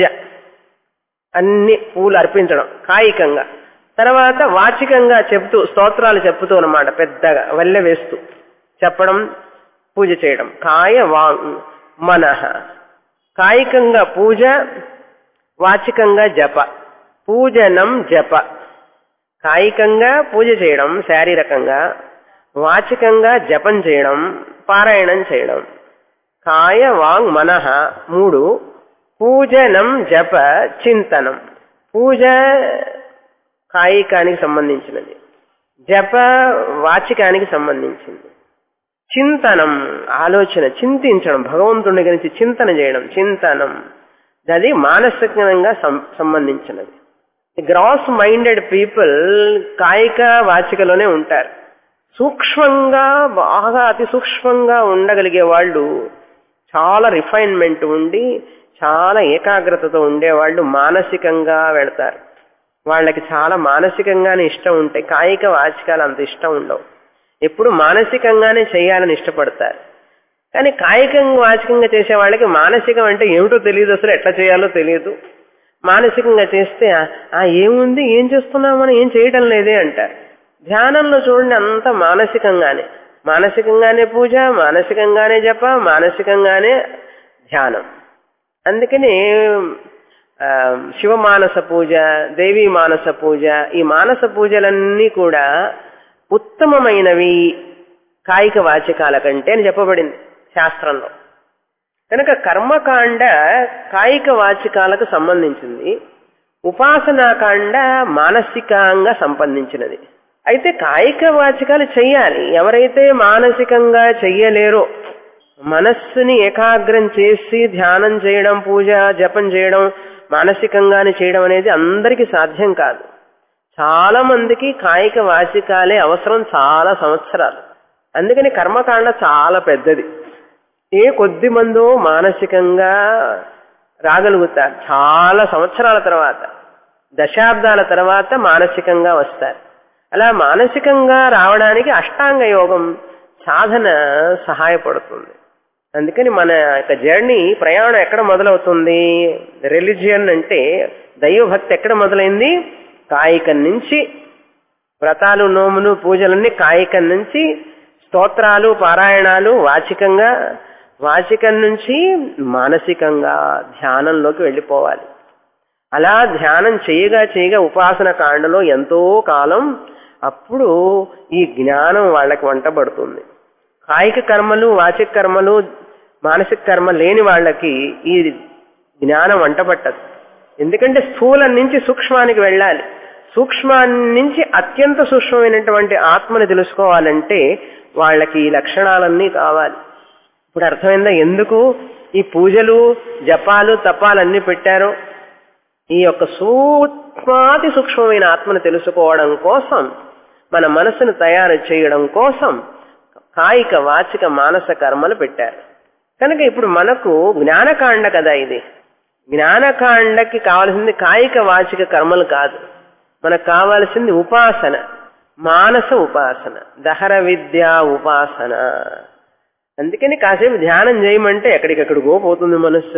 అన్ని పూలు అర్పించడం కాయికంగా తర్వాత వాచికంగా చెప్తూ స్తోత్రాలు చెప్తూ అనమాట పెద్దగా వల్లె వేస్తూ చెప్పడం పూజ చేయడం కాయ వాంగ్ మనః కాయికంగా పూజ వాచికంగా జప పూజనం జప కాయికంగా పూజ చేయడం శారీరకంగా వాచికంగా జపం చేయడం పారాయణం చేయడం కాయ వాంగ్ మనః మూడు పూజనం జప చింతనం పూజ కాయికానికి సంబంధించినది జప వాచికానికి సంబంధించింది చింతనం ఆలోచన చింతించడం భగవంతుని గురించి చింతన చేయడం చింతనం అది మానసికంగా సం- సంబంధించినది గ్రాస్ మైండెడ్ పీపుల్ కాయిక వాచికలోనే ఉంటారు సూక్ష్మంగా బాగా అతి సూక్ష్మంగా ఉండగలిగే వాళ్ళు చాలా రిఫైన్మెంట్ ఉండి చాలా ఏకాగ్రతతో ఉండేవాళ్ళు మానసికంగా వెళతారు వాళ్ళకి చాలా మానసికంగానే ఇష్టం ఉంటాయి కాయిక వాచికాలు అంత ఇష్టం ఉండవు ఎప్పుడు మానసికంగానే చేయాలని ఇష్టపడతారు కానీ కాయికంగా వాచికంగా చేసే వాళ్ళకి మానసికం అంటే ఏమిటో తెలియదు అసలు ఎట్లా చేయాలో తెలియదు మానసికంగా చేస్తే "ఆ, ఆ ఏముంది ఏం చేస్తున్నాం మనం ఏం చేయడం లేదే అంటారు ధ్యానంలో చూడండి అంత మానసికంగానే మానసికంగానే పూజ మానసికంగానే జప మానసికంగానే ధ్యానం అందుకని ఆ, శివమానస పూజ దేవీ మానస పూజ ఈ మానస పూజలన్నీ కూడా ఉత్తమమైనవి కాయిక వాచకాల కంటే అని చెప్పబడింది శాస్త్రంలో కనుక కర్మకాండ కాయిక వాచికాలకు సంబంధించింది ఉపాసనాకాండ మానసికంగా సంబంధించినది అయితే కాయిక వాచికాలు చెయ్యాలి ఎవరైతే మానసికంగా చెయ్యలేరో మనస్సుని ఏకాగ్రం చేసి ధ్యానం చేయడం పూజ జపం చేయడం మానసికంగానే చేయడం అనేది అందరికీ సాధ్యం కాదు చాలా మందికి కాయిక వాచికాలే అవసరం చాలా సంవత్సరాలు అందుకని కర్మకాండ చాలా పెద్దది ఏ కొద్ది మందో మానసికంగా రాగలుగుతారు చాలా సంవత్సరాల తర్వాత దశాబ్దాల తర్వాత మానసికంగా వస్తారు అలా మానసికంగా రావడానికి అష్టాంగ యోగం సాధన సహాయపడుతుంది అందుకని మన యొక్క జర్నీ ప్రయాణం ఎక్కడ మొదలవుతుంది రిలీజియన్ అంటే దైవభక్తి ఎక్కడ మొదలైంది కాయికం నుంచి వ్రతాలు నోములు పూజలన్నీ కాయికం నుంచి స్తోత్రాలు పారాయణాలు వాచికంగా వాచికం నుంచి మానసికంగా ధ్యానంలోకి వెళ్ళిపోవాలి అలా ధ్యానం చేయగా చేయగా ఉపాసన కాండలో ఎంతో కాలం అప్పుడు ఈ జ్ఞానం వాళ్ళకి వంటబడుతుంది కాయిక కర్మలు వాచిక కర్మలు మానసిక కర్మ లేని వాళ్ళకి ఈ జ్ఞానం వంటపట్టదు ఎందుకంటే స్థూలం నుంచి సూక్ష్మానికి వెళ్ళాలి సూక్ష్మాన్ని నుంచి అత్యంత సూక్ష్మమైనటువంటి ఆత్మని తెలుసుకోవాలంటే వాళ్ళకి ఈ లక్షణాలన్నీ కావాలి ఇప్పుడు అర్థమైందా ఎందుకు ఈ పూజలు జపాలు తపాలన్నీ పెట్టారో ఈ యొక్క సూక్ష్మాతి సూక్ష్మమైన ఆత్మను తెలుసుకోవడం కోసం మన మనసును తయారు చేయడం కోసం కాయిక వాచిక మానస కర్మలు పెట్టారు కనుక ఇప్పుడు మనకు జ్ఞానకాండ కదా ఇది జ్ఞానకాండకి కావాల్సింది కాయిక వాచిక కర్మలు కాదు మనకు కావాల్సింది ఉపాసన మానస ఉపాసన దహర విద్యా ఉపాసన అందుకని కాసేపు ధ్యానం చేయమంటే ఎక్కడికెక్కడికో పోతుంది మనస్సు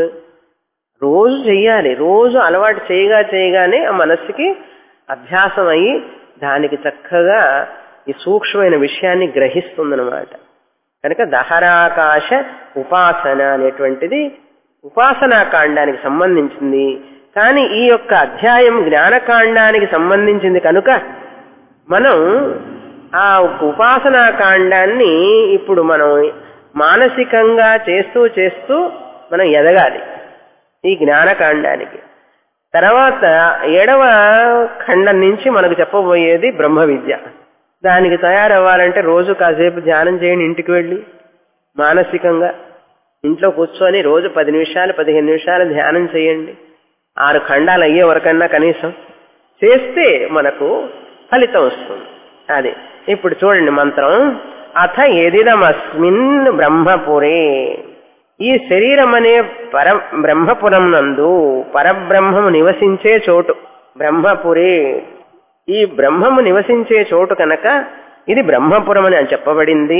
రోజు చెయ్యాలి రోజు అలవాటు చేయగా చేయగానే ఆ మనస్సుకి అభ్యాసం అయ్యి దానికి చక్కగా ఈ సూక్ష్మమైన విషయాన్ని గ్రహిస్తుందన్నమాట కనుక దహరాకాశ ఉపాసన అనేటువంటిది ఉపాసనా కాండానికి సంబంధించింది కానీ ఈ యొక్క అధ్యాయం జ్ఞానకాండానికి సంబంధించింది కనుక మనం ఆ ఉపాసనా కాండాన్ని ఇప్పుడు మనం మానసికంగా చేస్తూ చేస్తూ మనం ఎదగాలి ఈ జ్ఞానకాండానికి తర్వాత ఏడవ ఖండం నుంచి మనకు చెప్పబోయేది బ్రహ్మ విద్య దానికి తయారవ్వాలంటే రోజు కాసేపు ధ్యానం చేయండి ఇంటికి వెళ్ళి మానసికంగా ఇంట్లో కూర్చొని రోజు పది నిమిషాలు పదిహేను నిమిషాలు ధ్యానం చేయండి ఆరు ఖండాలు అయ్యే వరకన్నా కనీసం చేస్తే మనకు ఫలితం వస్తుంది అది ఇప్పుడు చూడండి మంత్రం అథ ఎదిదమస్మిన్ బ్రహ్మపురే ఈ శరీరం అనే పర బ్రహ్మపురం నందు పరబ్రహ్మము నివసించే చోటు బ్రహ్మపురే ఈ బ్రహ్మము నివసించే చోటు కనుక ఇది బ్రహ్మపురం అని చెప్పబడింది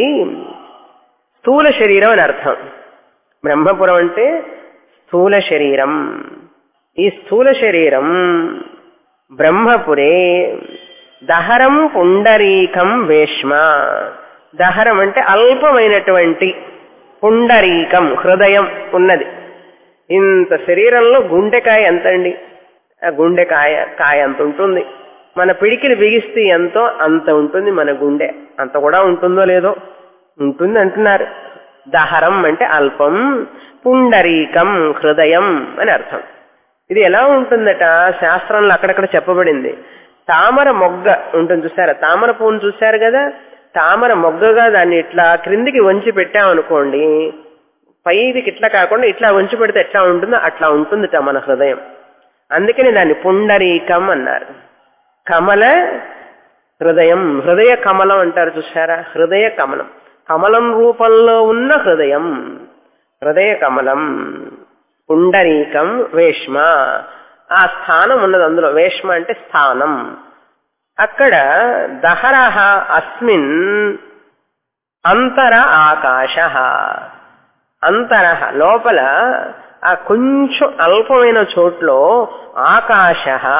స్థూల శరీరం అని అర్థం బ్రహ్మపురం అంటే స్థూల శరీరం ఈ స్థూల శరీరం బ్రహ్మపురే దహరం పుండరీకం వేష్మ దహరం అంటే అల్పమైనటువంటి పుండరీకం హృదయం ఉన్నది ఇంత శరీరంలో గుండెకాయ ఎంత అండి ఆ గుండెకాయ కాయ అంత ఉంటుంది మన పిడికిలు బిగిస్తే ఎంతో అంత ఉంటుంది మన గుండె అంత కూడా ఉంటుందో లేదో ఉంటుంది అంటున్నారు దహరం అంటే అల్పం పుండరీకం హృదయం అని అర్థం ఇది ఎలా ఉంటుందట శాస్త్రంలో అక్కడక్కడ చెప్పబడింది తామర మొగ్గ ఉంటుంది చూసారా తామర పువ్వును చూశారు కదా తామర మొగ్గగా దాన్ని ఇట్లా క్రిందికి వంచి పెట్టామనుకోండి పైదికి ఇట్లా కాకుండా ఇట్లా వంచి పెడితే ఎట్లా ఉంటుందో అట్లా ఉంటుందిట మన హృదయం అందుకని దాన్ని పుండరీకం అన్నారు కమల హృదయం హృదయ కమలం అంటారు చూసారా హృదయ కమలం కమలం రూపంలో ఉన్న హృదయం హృదయ కమలం పుండరీకం వేష్మ ఆ స్థానం ఉన్నది అందులో వేష్మ అంటే స్థానం అక్కడ దహరహ అస్మిన్ అంతర ఆకాశ అంతరహ లోపల ఆ కొంచెం అల్పమైన చోట్లో ఆకాశ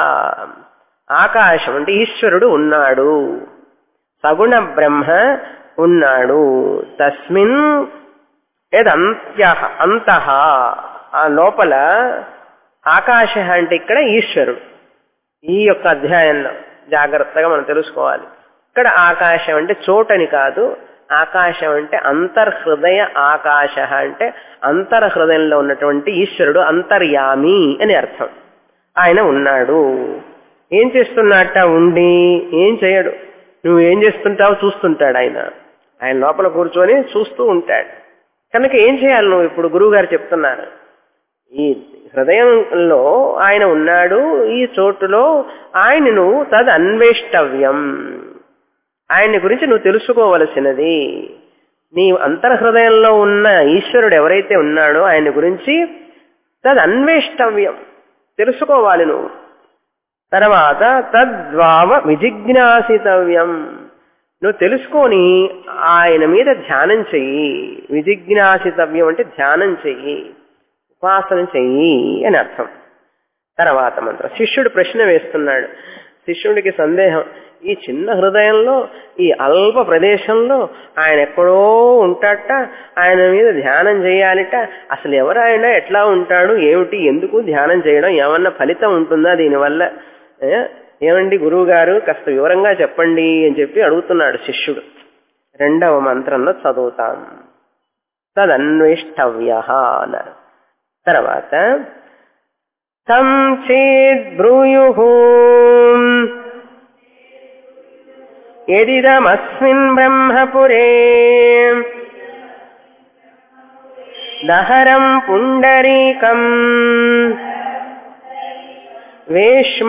ఆకాశం అంటే ఈశ్వరుడు ఉన్నాడు సగుణ బ్రహ్మ ఉన్నాడు తస్మిన్ ఏదంత్య అంత ఆ లోపల ఆకాశ అంటే ఇక్కడ ఈశ్వరుడు ఈ యొక్క అధ్యాయంలో జాగ్రత్తగా మనం తెలుసుకోవాలి ఇక్కడ ఆకాశం అంటే చోటని కాదు ఆకాశం అంటే అంతర్హృదయ ఆకాశ అంటే అంతర్హృదయంలో ఉన్నటువంటి ఈశ్వరుడు అంతర్యామి అని అర్థం ఆయన ఉన్నాడు ఏం చేస్తున్నట్ట ఉండి ఏం చేయడు నువ్వు ఏం చేస్తుంటావో చూస్తుంటాడు ఆయన ఆయన లోపల కూర్చొని చూస్తూ ఉంటాడు కనుక ఏం చేయాలి నువ్వు ఇప్పుడు గురువు గారు చెప్తున్నారు ఈ హృదయంలో ఆయన ఉన్నాడు ఈ చోటులో ఆయనను తద్ అన్వేష్టవ్యం ఆయన్ని గురించి నువ్వు తెలుసుకోవలసినది నీ అంతర్హృదయంలో ఉన్న ఈశ్వరుడు ఎవరైతే ఉన్నాడో ఆయన గురించి తద్ అన్వేష్టవ్యం తెలుసుకోవాలి నువ్వు తర్వాత తద్వావ విజిజ్ఞాసితవ్యం నువ్వు తెలుసుకొని ఆయన మీద ధ్యానం చెయ్యి విజిజ్ఞాసితవ్యం అంటే ధ్యానం చెయ్యి ఉపాసన చెయ్యి అని అర్థం తర్వాత మంత్రం శిష్యుడు ప్రశ్న వేస్తున్నాడు శిష్యుడికి సందేహం ఈ చిన్న హృదయంలో ఈ అల్ప ప్రదేశంలో ఆయన ఎక్కడో ఉంటాడట ఆయన మీద ధ్యానం చేయాలిట అసలు ఎవరాయన ఎట్లా ఉంటాడు ఏమిటి ఎందుకు ధ్యానం చేయడం ఏమన్నా ఫలితం ఉంటుందా దీనివల్ల ఏ? ఏమండి గురువు గారు కాస్త వివరంగా చెప్పండి అని చెప్పి అడుగుతున్నాడు శిష్యుడు రెండవ మంత్రంలో చదువుతాం తదన్వేష్టవ్య అన్నారు తర్వాత తం చేద్ బ్రూయు ఎదిదమస్మిన్ బ్రహ్మపురే దహరం పుండరీకం వేష్మ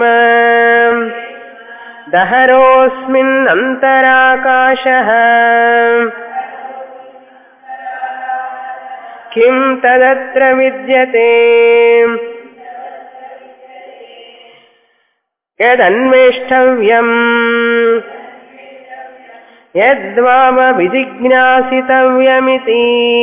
దహరోస్మిన్ అంతరాకాశ కిం తదత్ర విద్యతే యదన్వేష్టవ్యం యద్వామ విజిజ్ఞాసితవ్యమితి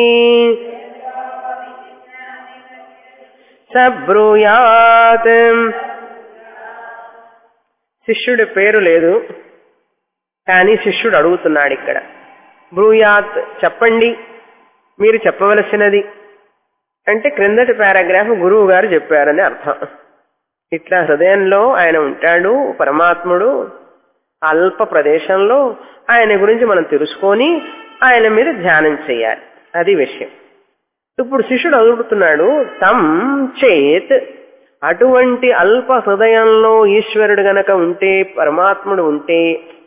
సబ్రూయాత్ శిష్యుడి పేరు లేదు కానీ శిష్యుడు అడుగుతున్నాడు ఇక్కడ బ్రూయాత్ చెప్పండి మీరు చెప్పవలసినది అంటే క్రిందటి పారాగ్రాఫ్ గురువు గారు చెప్పారని అర్థం ఇట్లా హృదయంలో ఆయన ఉంటాడు పరమాత్ముడు అల్ప ప్రదేశంలో ఆయన గురించి మనం తెలుసుకొని ఆయన మీద ధ్యానం చేయాలి అది విషయం ఇప్పుడు శిష్యుడు అడుగుతున్నాడు తం చేత్ అటువంటి అల్ప హృదయంలో ఈశ్వరుడు గనక ఉంటే పరమాత్ముడు ఉంటే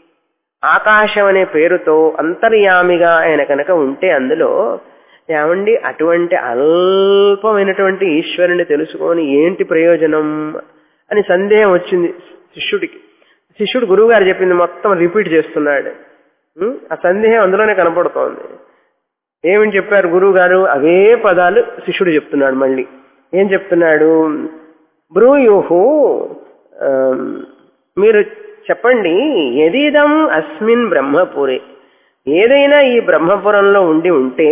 ఆకాశం అనే పేరుతో అంతర్యామిగా ఆయన కనుక ఉంటే అందులో ఏమండి అటువంటి అల్పమైనటువంటి ఈశ్వరుని తెలుసుకొని ఏంటి ప్రయోజనం అని సందేహం వచ్చింది శిష్యుడికి శిష్యుడు గురువు గారు చెప్పింది మొత్తం రిపీట్ చేస్తున్నాడు ఉం? ఆ సందేహం అందులోనే కనపడుతోంది ఏమని చెప్పారు గురువు గారు అవే పదాలు శిష్యుడు చెప్తున్నాడు మళ్ళీ ఏం చెప్తున్నాడు బ్రూయుహు ఆమ్, మీరు చెప్పండి ఎదీదం అస్మిన్ బ్రహ్మపురే ఏదైనా ఈ బ్రహ్మపురంలో ఉండి ఉంటే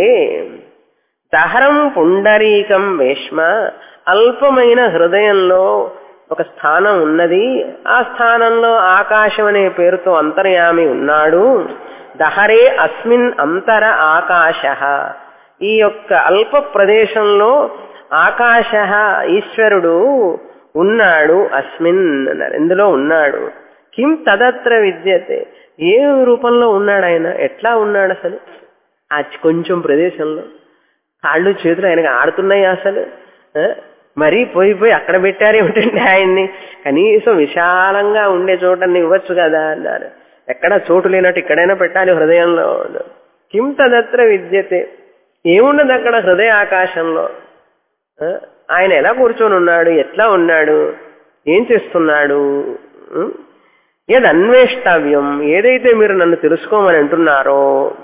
దహరం పుండరీకం వేష్మ అల్పమైన హృదయంలో ఒక స్థానం ఉన్నది ఆ స్థానంలో ఆకాశం అనే పేరుతో అంతర్యామి ఉన్నాడు దహరే అస్మిన్ అంతర ఆకాశ ఈ యొక్క అల్ప ప్రదేశంలో ఆకాశ ఈశ్వరుడు ఉన్నాడు అస్మిన్ అన్నారు ఇందులో ఉన్నాడు కిం తదత్ర విద్యతే ఏ రూపంలో ఉన్నాడు ఆయన ఎట్లా ఉన్నాడు అసలు ఆ చి- కొంచెం ప్రదేశంలో కాళ్ళు చేతులు ఆయనకు ఆడుతున్నాయి అసలు ఆ? మరీ పోయి పోయి అక్కడ పెట్టారేమిటండి ఆయన్ని కనీసం విశాలంగా ఉండే చోటని ఇవ్వచ్చు కదా అన్నారు ఎక్కడ చోటు లేనట్టు ఇక్కడైనా పెట్టాలి హృదయంలో అన్నారు. కిం తదత్ర విద్యతే ఏమున్నది అక్కడ హృదయ ఆకాశంలో ఆ? ఆయన ఎలా కూర్చొని ఉన్నాడు ఎట్లా ఉన్నాడు ఏం చేస్తున్నాడు ఉం? యద్ అన్వేష్టవ్యం ఏదైతే మీరు నన్ను తెలుసుకోమని అంటున్నారో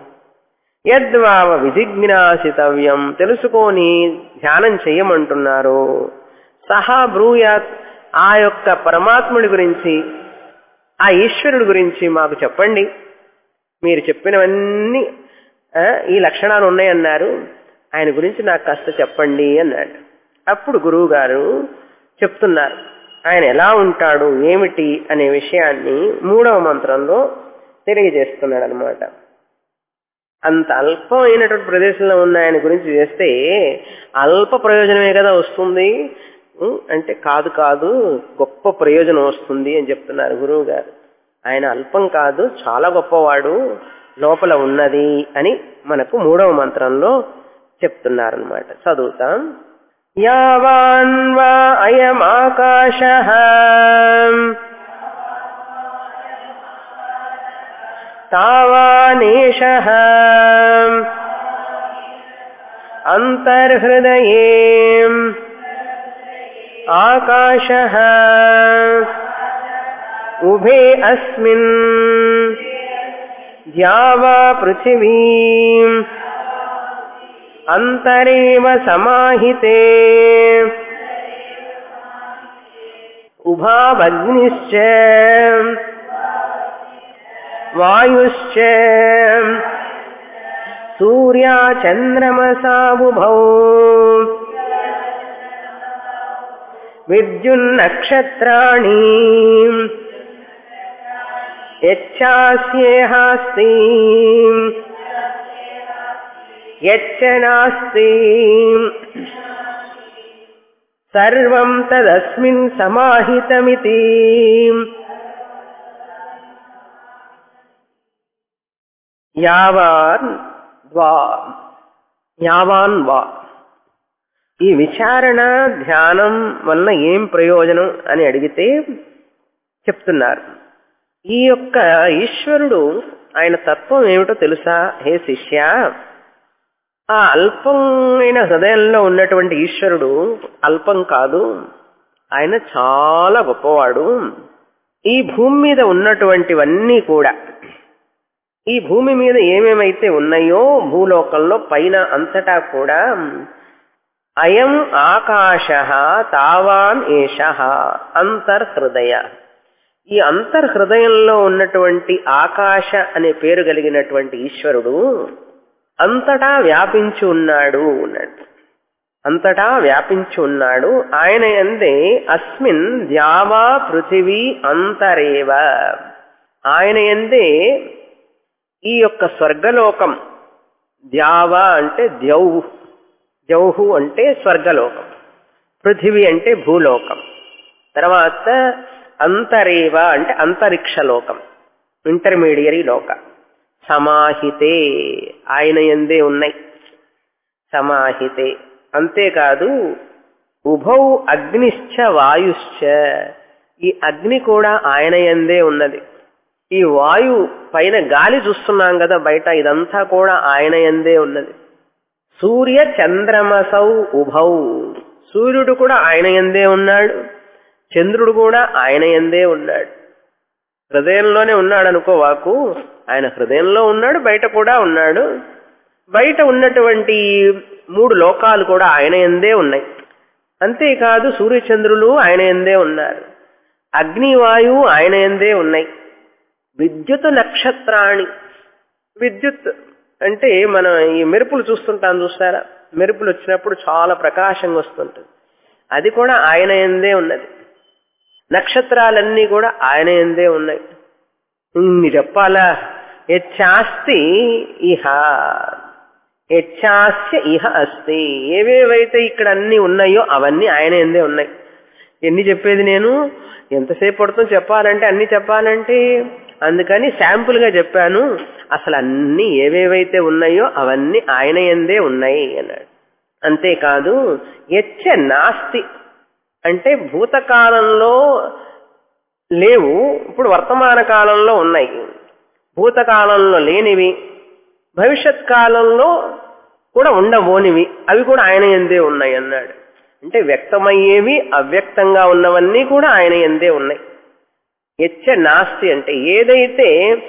యద్వావ విజిజ్ఞాసితవ్యం తెలుసుకొని ధ్యానం చేయమంటున్నారు సహా బ్రూయాత్ ఆ యొక్క పరమాత్ముడి గురించి ఆ ఈశ్వరుడి గురించి మాకు చెప్పండి మీరు చెప్పినవన్నీ ఆ, ఈ లక్షణాలు ఉన్నాయన్నారు ఆయన గురించి నాకు కాస్త చెప్పండి అన్నాడు అప్పుడు గురువు గారు చెప్తున్నారు ఆయన ఎలా ఉంటాడు ఏమిటి అనే విషయాన్ని మూడవ మంత్రంలో తెలియజేస్తున్నాడు అనమాట అంత అల్పమైనటువంటి ప్రదేశంలో ఉన్న ఆయన గురించి చేస్తే అల్ప ప్రయోజనమే కదా వస్తుంది ఉం, అంటే కాదు కాదు గొప్ప ప్రయోజనం వస్తుంది అని చెప్తున్నారు గురువు గారు ఆయన అల్పం కాదు చాలా గొప్పవాడు లోపల ఉన్నది అని మనకు మూడవ మంత్రంలో చెప్తున్నారనమాట చదువుతాం యావాన్ వా అయమాకాశ తావానేష అంతర్హృదయే ఆకాశ ఉభే అస్మిన్ ద్యావా పృథివీ అంతరేవ సమాహితే ఉభావగ్నిశ్చ వాయుశ్చ సూర్యా చంద్రమసాబుభౌ విద్యున్నక్షత్రాణి యచ్చాస్యేహాస్తి యచ్చ నాస్తి సర్వం తదస్మిన్ సమాహితమితి యావాన్ వా యావాన్ వా ఈ విచారణ ధ్యానం వల్ల ఏం ప్రయోజనం అని అడిగితే చెప్తున్నారు ఈ యొక్క ఈశ్వరుడు ఆయన తత్వం ఏమిటో తెలుసా హే శిష్య ఆ అల్పమైన హృదయంలో ఉన్నటువంటి ఈశ్వరుడు అల్పం కాదు ఆయన చాలా గొప్పవాడు ఈ భూమి మీద ఉన్నటువంటివన్నీ కూడా ఈ భూమి మీద ఏమేమైతే ఉన్నాయో భూలోకంలో పైన అంతటా కూడా అయం ఆకాశ తావాన్ ఏష అంతర్హృదయ ఈ అంతర్హృదయంలో ఉన్నటువంటి ఆకాశ అనే పేరు కలిగినటువంటి ఈశ్వరుడు అంతటా వ్యాపించి ఉన్నాడు అన్నాడు అంతటా వ్యాపించి ఉన్నాడు ఆయన ఎందే అస్మిన్ ద్యావా పృథివీ అంతరేవ ఆయన ఎందే ఈ యొక్క స్వర్గలోకం ద్యావ అంటే ద్యౌహు ద్యౌహు అంటే స్వర్గలోకం పృథివీ అంటే భూలోకం తర్వాత అంతరేవ అంటే అంతరిక్ష లోకం ఇంటర్మీడియరీ లోక సమాహితే ఆయన ఎందే ఉన్నాయి సమాహితే అంతేకాదు ఉభౌ అగ్నిశ్చ వాయుశ్చ ఈ అగ్ని కూడా ఆయన ఎందే ఉన్నది ఈ వాయు పైన గాలి చూస్తున్నాం కదా బయట ఇదంతా కూడా ఆయన ఎందే ఉన్నది సూర్య చంద్రమసౌ ఉభౌ సూర్యుడు కూడా ఆయన ఎందే ఉన్నాడు చంద్రుడు కూడా ఆయన ఎందే ఉన్నాడు హృదయంలోనే ఉన్నాడు అనుకో వాకు ఆయన హృదయంలో ఉన్నాడు బయట కూడా ఉన్నాడు బయట ఉన్నటువంటి మూడు లోకాలు కూడా ఆయన ఎందే ఉన్నాయి అంతేకాదు సూర్యచంద్రులు ఆయన ఎందే ఉన్నారు అగ్నివాయువు ఆయన ఎందే ఉన్నాయి విద్యుత్ నక్షత్రాణి విద్యుత్ అంటే మనం ఈ మెరుపులు చూస్తుంటాం చూస్తారా మెరుపులు వచ్చినప్పుడు చాలా ప్రకాశంగా వస్తుంటుంది అది కూడా ఆయన ఎందే ఉన్నది నక్షత్రాలన్నీ కూడా ఆయన ఎందే ఉన్నాయి ఇన్ని చెప్పాలా యచ్చాస్తి ఇహ యచ్చాస్య ఇహ అస్తి ఏవేవైతే ఇక్కడ అన్ని ఉన్నాయో అవన్నీ ఆయన ఎందే ఉన్నాయి ఎన్ని చెప్పేది నేను ఎంతసేపు పడుతుందో చెప్పాలంటే అన్ని చెప్పాలంటే అందుకని శాంపుల్ గా చెప్పాను అసలు అన్ని ఏవేవైతే ఉన్నాయో అవన్నీ ఆయన ఎందే ఉన్నాయి అన్నాడు అంతేకాదు ఎచ్చ నాస్తి అంటే భూతకాలంలో లేవు ఇప్పుడు వర్తమాన కాలంలో ఉన్నాయి భూతకాలంలో లేనివి భవిష్యత్ కాలంలో కూడా ఉండబోనివి అవి కూడా ఆయన ఎందే ఉన్నాయి అన్నాడు అంటే వ్యక్తమయ్యేవి అవ్యక్తంగా ఉన్నవన్నీ కూడా ఆయన ఎందే ఉన్నాయి ఎచ్చ నాస్తి అంటే ఏదైతే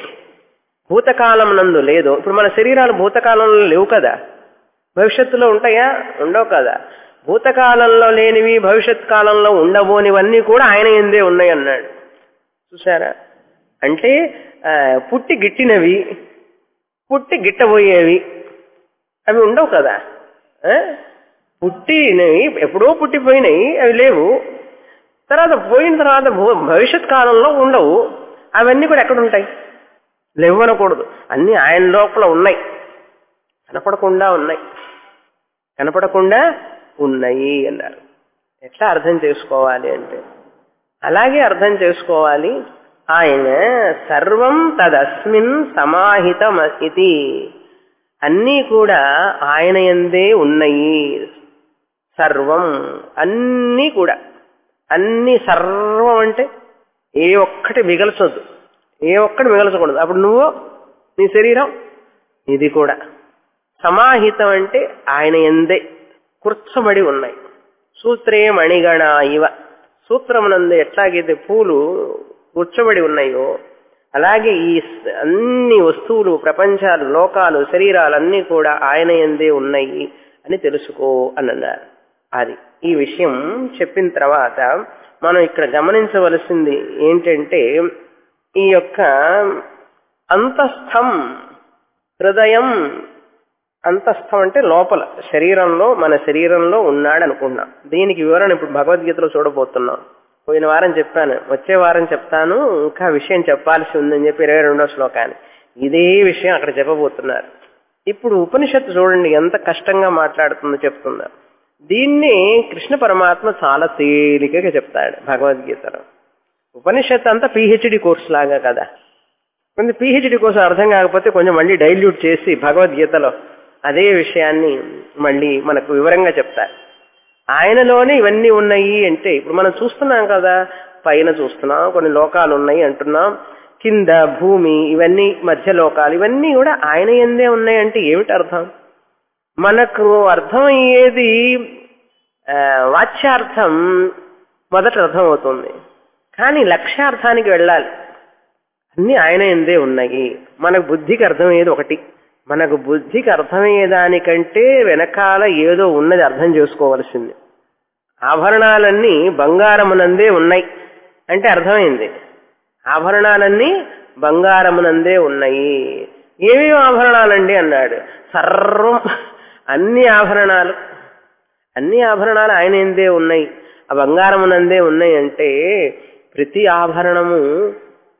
భూతకాలం నందు లేదో ఇప్పుడు మన శరీరాలు భూతకాలంలో లేవు కదా భవిష్యత్తులో ఉంటాయా ఉండవు కదా భూతకాలంలో లేనివి భవిష్యత్ కాలంలో ఉండబోనివన్నీ కూడా ఆయన ఎందే ఉన్నాయి అన్నాడు చూసారా అంటే ఆ, పుట్టి గిట్టినవి పుట్టి గిట్టబోయేవి అవి ఉండవు కదా ఆ? పుట్టినవి ఎప్పుడో పుట్టిపోయినాయి అవి లేవు తర్వాత పోయిన తర్వాత భూ- భవిష్యత్ కాలంలో ఉండవు అవన్నీ కూడా ఎక్కడ ఉంటాయి లేవనకూడదు అన్ని ఆయన లోపల ఉన్నాయి కనపడకుండా ఉన్నాయి కనపడకుండా ఉన్నాయి అన్నారు ఎట్లా అర్థం చేసుకోవాలి అంటే అలాగే అర్థం చేసుకోవాలి ఆయన సర్వం తదస్మిన్ సమాహితం ఇది అన్నీ కూడా ఆయన ఎందే ఉన్నాయి సర్వం అన్నీ కూడా అన్ని సర్వం అంటే ఏ ఒక్కటి మిగల్చొద్దు ఏ ఒక్కటి మిగల్చకూడదు అప్పుడు నువ్వు నీ శరీరం ఇది కూడా సమాహితం అంటే ఆయన ఎందే కూర్చబడి ఉన్నాయి సూత్రే మణిగణ ఇవ సూత్రమునందు ఎట్లాగైతే పూలు కూర్చబడి ఉన్నాయో అలాగే ఈ స- అన్ని వస్తువులు ప్రపంచాలు లోకాలు శరీరాలన్నీ కూడా ఆయన ఎందే ఉన్నాయి అని తెలుసుకో అని అన్నారు అది ఈ విషయం చెప్పిన తర్వాత మనం ఇక్కడ గమనించవలసింది ఏంటంటే ఈ యొక్క అంతస్థం హృదయం అంతస్థం అంటే లోపల శరీరంలో మన శరీరంలో ఉన్నాడు అనుకున్నాం దీనికి వివరణ ఇప్పుడు భగవద్గీతలో చూడబోతున్నాం పోయిన వారం చెప్పాను వచ్చే వారం చెప్తాను ఇంకా విషయం చెప్పాల్సి ఉందని చెప్పి ఇరవై రెండో శ్లోకాన్ని ఇదే విషయం అక్కడ చెప్పబోతున్నారు ఇప్పుడు ఉపనిషత్తు చూడండి ఎంత కష్టంగా మాట్లాడుతుందో చెప్తుందా దీన్ని కృష్ణ పరమాత్మ చాలా తేలికగా చెప్తాడు భగవద్గీతలో ఉపనిషత్తు అంతా పిహెచ్డి కోర్స్ లాగా కదా కొంచెం పిహెచ్డి కోసం అర్థం కాకపోతే కొంచెం మళ్ళీ డైల్యూట్ చేసి భగవద్గీతలో అదే విషయాన్ని మళ్ళీ మనకు వివరంగా చెప్తారు ఆయనలోనే ఇవన్నీ ఉన్నాయి అంటే ఇప్పుడు మనం చూస్తున్నాం కదా పైన చూస్తున్నాం కొన్ని లోకాలు ఉన్నాయి అంటున్నాం కింద భూమి ఇవన్నీ మధ్య లోకాలు ఇవన్నీ కూడా ఆయన ఎందే ఉన్నాయి అంటే ఏమిటి అర్థం మనకు అర్థమయ్యేది ఆ, వాచ్యార్థం మొదట అర్థమవుతుంది కానీ లక్ష్యార్థానికి వెళ్ళాలి అన్ని ఆయన ఎందే ఉన్నాయి మనకు బుద్ధికి అర్థమయ్యేది ఒకటి మనకు బుద్ధికి అర్థమయ్యేదానికంటే వెనకాల ఏదో ఉన్నది అర్థం చేసుకోవలసింది ఆభరణాలన్నీ బంగారమునందే ఉన్నాయి అంటే అర్థమైంది ఆభరణాలన్నీ బంగారమునందే ఉన్నాయి ఏమేమి ఆభరణాలండి అన్నాడు సర్వం అన్ని ఆభరణాలు అన్ని ఆభరణాలు ఆయన ఎందే ఉన్నాయి ఆ బంగారమునందే ఉన్నాయి అంటే ప్రతి ఆభరణము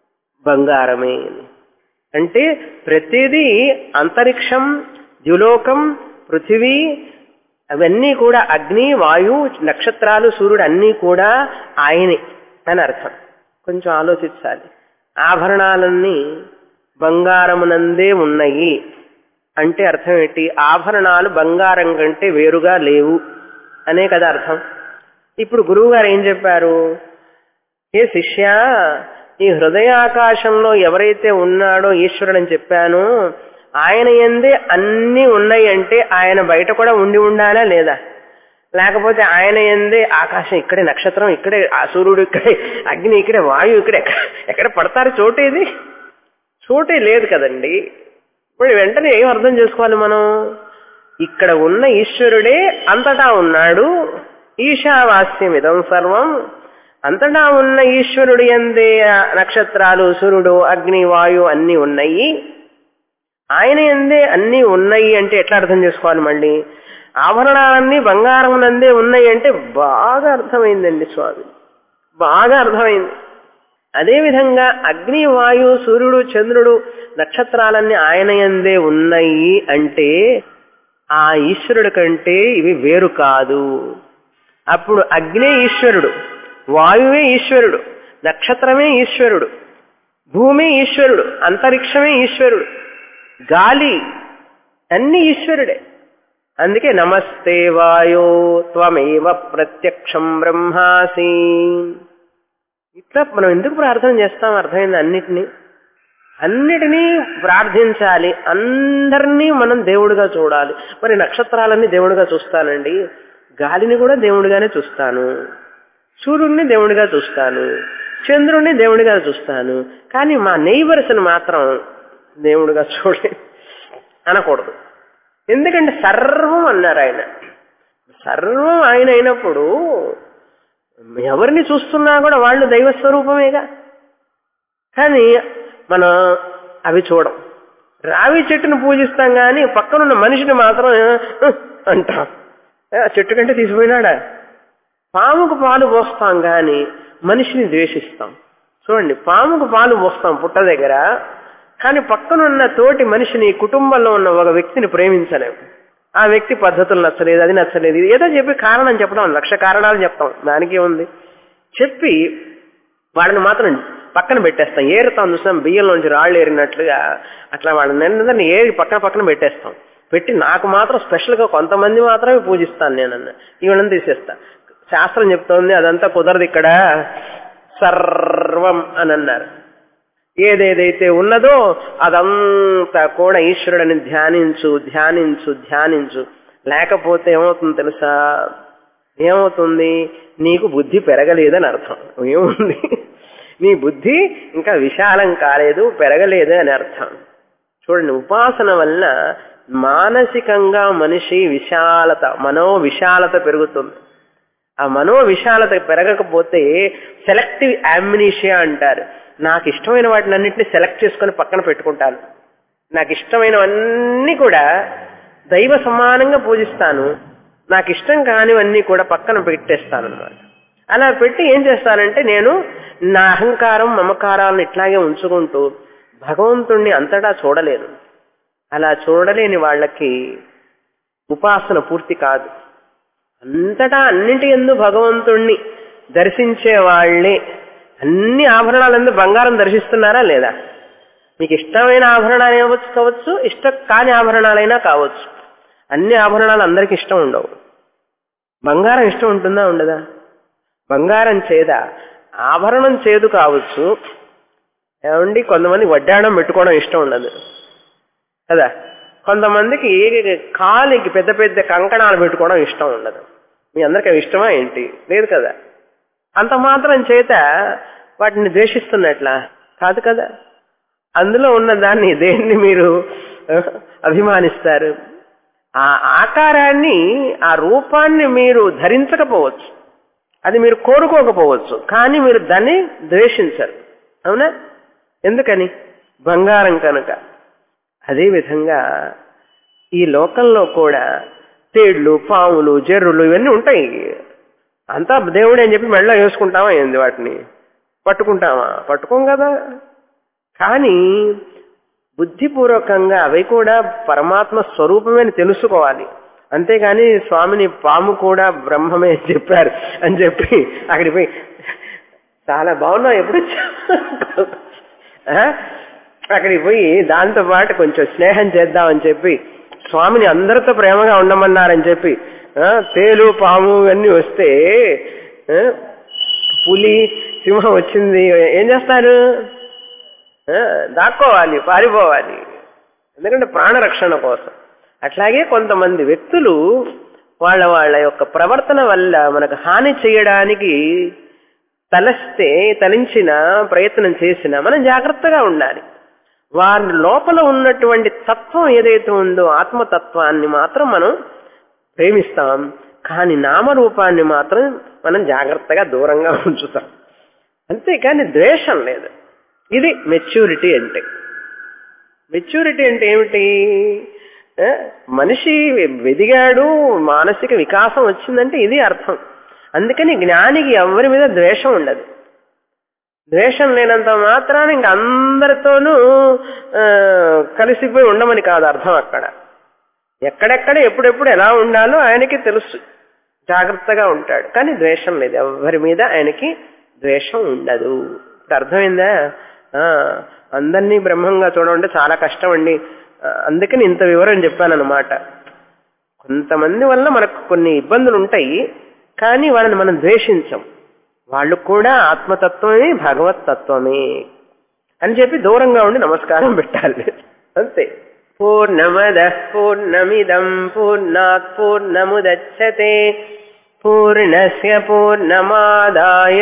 బంగారమే అంటే ప్రతిదీ అంతరిక్షం ద్యులోకం పృథివీ అవన్నీ కూడా అగ్ని వాయు నక్షత్రాలు సూర్యుడు అన్నీ కూడా ఆయనే అని అర్థం కొంచెం ఆలోచించాలి ఆభరణాలన్నీ బంగారమునందే ఉన్నాయి అంటే అర్థం ఏంటి ఆభరణాలు బంగారం కంటే వేరుగా లేవు అనే కదా అర్థం ఇప్పుడు గురువు గారు ఏం చెప్పారు ఏ శిష్య ఈ హృదయాకాశంలో ఎవరైతే ఉన్నాడో ఈశ్వరుడు అని చెప్పానో ఆయన ఎందే అన్నీ ఉన్నాయి అంటే ఆయన బయట కూడా ఉండి ఉండాలా లేదా లేకపోతే ఆయన ఎందే ఆకాశం ఇక్కడే నక్షత్రం ఇక్కడే ఆ సూర్యుడు ఇక్కడే అగ్ని ఇక్కడే వాయువు ఇక్కడే ఎక్కడ- ఎక్కడ పడతారు చోటేది చోటే లేదు కదండి ఇప్పుడు వెంటనే ఏం అర్థం చేసుకోవాలి మనం ఇక్కడ ఉన్న ఈశ్వరుడే అంతటా ఉన్నాడు ఈశావాస్యం ఇదం సర్వం అంతటా ఉన్న ఈశ్వరుడు ఎందే ఆ నక్షత్రాలు సూర్యుడు అగ్ని వాయు అన్నీ ఉన్నాయి ఆయన ఎందే అన్నీ ఉన్నాయి అంటే ఎట్లా అర్థం చేసుకోవాలి మళ్ళీ ఆభరణాలన్నీ బంగారం నందే ఉన్నాయి అంటే బాగా అర్థమైందండి స్వామి బాగా అర్థమైంది అదేవిధంగా అగ్ని వాయు సూర్యుడు చంద్రుడు నక్షత్రాలన్నీ ఆయన ఎందే ఉన్నాయి అంటే ఆ ఈశ్వరుడు కంటే ఇవి వేరు కాదు అప్పుడు అగ్నే ఈశ్వరుడు వాయువే ఈశ్వరుడు నక్షత్రమే ఈశ్వరుడు భూమి ఈశ్వరుడు అంతరిక్షమే ఈశ్వరుడు గాలి అన్ని ఈశ్వరుడే అందుకే నమస్తే వాయో త్వమేవ ప్రత్యక్షం బ్రహ్మాసి ఇట్లా మనం ఎందుకు ప్రార్థన చేస్తాం అర్థమైంది అన్నిటినీ అన్నిటినీ ప్రార్థించాలి అందరినీ మనం దేవుడిగా చూడాలి మరి నక్షత్రాలన్నీ దేవుడిగా చూస్తానండి గాలిని కూడా దేవుడిగానే చూస్తాను సూర్యుడిని దేవుడిగా చూస్తాను చంద్రుడిని దేవుడిగా చూస్తాను కానీ మా నైబర్స్ని మాత్రం దేవుడిగా చూడే అనకూడదు ఎందుకంటే సర్వం అన్నారు ఆయన సర్వం ఆయన అయినప్పుడు ఎవరిని చూస్తున్నా కూడా వాళ్ళు దైవ స్వరూపమేగా కానీ మనం అవి చూడం రావి చెట్టును పూజిస్తాం కానీ పక్కనున్న మనిషిని మాత్రం "ఆ, అంటాం ఏ, ఆ చెట్టు కంటే తీసిపోయినాడా పాముకు పాలు పోస్తాం కానీ మనిషిని ద్వేషిస్తాం చూడండి పాముకు పాలు పోస్తాం పుట్ట దగ్గర కానీ పక్కనున్న తోటి మనిషిని కుటుంబంలో ఉన్న ఒక వ్యక్తిని ప్రేమించలేము ఆ వ్యక్తి పద్ధతులు నచ్చలేదు అది నచ్చలేదు ఇది ఏదో చెప్పి కారణం చెప్పడం లక్ష కారణాలు చెప్తాం దానికి ఉంది చెప్పి వాళ్ళని మాత్రం పక్కన పెట్టేస్తాం ఏరుతాం చూస్తాం బియ్యంలోంచి రాళ్ళు ఏరినట్లుగా అట్లా వాళ్ళని అందరినీ ఏరి పక్కన పక్కన పెట్టేస్తాం పెట్టి నాకు మాత్రం స్పెషల్ గా కొంతమంది మాత్రమే పూజిస్తాను నేను అన్న ఇవన్నీ తీసేస్తా శాస్త్రం చెప్తోంది అదంతా కుదరదు ఇక్కడ సర్వం అని అన్నారు ఏదేదైతే ఉన్నదో అదంతా కూడా ఈశ్వరుడని ధ్యానించు ధ్యానించు ధ్యానించు లేకపోతే ఏమవుతుంది తెలుసా ఏమవుతుంది నీకు బుద్ధి పెరగలేదని అర్థం ఏముంది నీ బుద్ధి ఇంకా విశాలం కాలేదు పెరగలేదు అని అర్థం చూడండి ఉపాసన వలన మానసికంగా మనిషి విశాలత మనో విశాలత పెరుగుతుంది ఆ మనో విశాలత పెరగకపోతే సెలెక్టివ్ అమ్నిషియా అంటారు నాకు ఇష్టమైన వాటిని అన్నింటినీ సెలెక్ట్ చేసుకొని పక్కన పెట్టుకుంటాను నాకు ఇష్టమైనవన్నీ కూడా దైవ సమానంగా పూజిస్తాను నాకు ఇష్టం కానివన్నీ కూడా పక్కన పెట్టేస్తాను అనమాట అలా పెట్టి ఏం చేస్తానంటే నేను నా అహంకారం మమకారాలను ఇట్లాగే ఉంచుకుంటూ భగవంతుణ్ణి అంతటా చూడలేను అలా చూడలేని వాళ్ళకి ఉపాసన పూర్తి కాదు అంతటా అన్నింటి ఎందు భగవంతుణ్ణి దర్శించే వాళ్ళే అన్ని ఆభరణాలందు బంగారం దర్శిస్తున్నారా లేదా మీకు ఇష్టమైన ఆభరణాలు ఏవచ్చు కావచ్చు ఇష్టం కాని ఆభరణాలైనా కావచ్చు అన్ని ఆభరణాలు అందరికి ఇష్టం ఉండవు బంగారం ఇష్టం ఉంటుందా ఉండదా బంగారం చేదా ఆభరణం చేదు కావచ్చు ఏమండి కొంతమంది వడ్డాణం పెట్టుకోవడం ఇష్టం ఉండదు కదా కొంతమందికి కాలికి పెద్ద పెద్ద కంకణాలు పెట్టుకోవడం ఇష్టం ఉండదు మీ అందరికి అవి ఇష్టమా ఏంటి లేదు కదా అంత మాత్రం చేత వాటిని ద్వేషిస్తున్నట్లా కాదు కదా అందులో ఉన్న దాన్ని దేన్ని మీరు ఆ, అభిమానిస్తారు ఆ ఆకారాన్ని ఆ రూపాన్ని మీరు ధరించకపోవచ్చు అది మీరు కోరుకోకపోవచ్చు కానీ మీరు దాన్ని ద్వేషించరు అవునా ఎందుకని బంగారం కనుక అదేవిధంగా ఈ లోకంలో కూడా తేళ్లు పాములు జర్రులు ఇవన్నీ ఉంటాయి అంతా దేవుడే అని చెప్పి మెళ్ళ వేసుకుంటామా ఏంది వాటిని పట్టుకుంటామా పట్టుకోం కదా కానీ బుద్ధిపూర్వకంగా అవి కూడా పరమాత్మ స్వరూపమే అని తెలుసుకోవాలి అంతేగాని స్వామిని పాము కూడా బ్రహ్మమే అని చెప్పారు అని చెప్పి అక్కడికి పోయి చాలా బాగున్నావు ఎప్పుడు వచ్చావు?" ఆ? అక్కడికి పోయి దాంతో పాటు కొంచెం స్నేహం చేద్దామని చెప్పి స్వామిని అందరితో ప్రేమగా ఉండమన్నారని చెప్పి ఆ, తేలు పాము ఇవన్నీ వస్తే ఆ, పులి సింహం వచ్చింది ఏం చేస్తారు ఆ, దాక్కోవాలి పారిపోవాలి ఎందుకంటే ప్రాణరక్షణ కోసం అట్లాగే కొంతమంది వ్యక్తులు వాళ్ళ వాళ్ళ యొక్క ప్రవర్తన వల్ల మనకు హాని చేయడానికి తలస్తే తలించిన ప్రయత్నం చేసినా మనం జాగ్రత్తగా ఉండాలి వారి లోపల ఉన్నటువంటి తత్వం ఏదైతే ఉందో ఆత్మతత్వాన్ని మాత్రం మనం ప్రేమిస్తాం కానీ నామరూపాన్ని మాత్రం మనం జాగ్రత్తగా దూరంగా ఉంచుతాం అంతేకాని ద్వేషం లేదు ఇది మెచ్యూరిటీ అంటే మెచ్యూరిటీ అంటే ఏమిటి ఆ, మనిషి వెదిగాడు మానసిక వికాసం వచ్చిందంటే ఇది అర్థం అందుకని జ్ఞానికి ఎవరి మీద ద్వేషం ఉండదు ద్వేషం లేనంత మాత్రాన ఇంక అందరితోనూ ఆ, కలిసిపోయి ఉండమని కాదు అర్థం అక్కడ ఎక్కడెక్కడ ఎప్పుడెప్పుడు ఎలా ఉండాలో ఆయనకి తెలుసు జాగ్రత్తగా ఉంటాడు కానీ ద్వేషం లేదు ఎవరి మీద ఆయనకి ద్వేషం ఉండదు ఇప్పుడు అర్థమైందా ఆ, అందరినీ బ్రహ్మంగా చూడమంటే చాలా కష్టం అండి ఆ, అందుకని ఇంత వివరం చెప్పాను అనమాట కొంతమంది వల్ల మనకు కొన్ని ఇబ్బందులు ఉంటాయి కానీ వాళ్ళని మనం ద్వేషించం వాళ్ళు కూడా ఆత్మతత్వమే భగవత్ తత్వమే అని చెప్పి దూరంగా ఉండి నమస్కారం పెట్టాలి అంతే పూర్ణమద పూర్ణమిదం పూర్ణాత్ పూర్ణముదచ్చతే పూర్ణస్య పూర్ణమాదాయ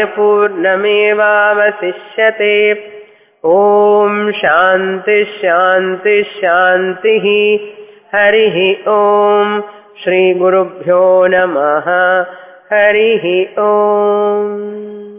పూర్ణమేవావశిష్యతే ఓం శాంతి శాంతి శాంతి హరి ఓం శ్రీ గురుభ్యో నమ హరి ఓం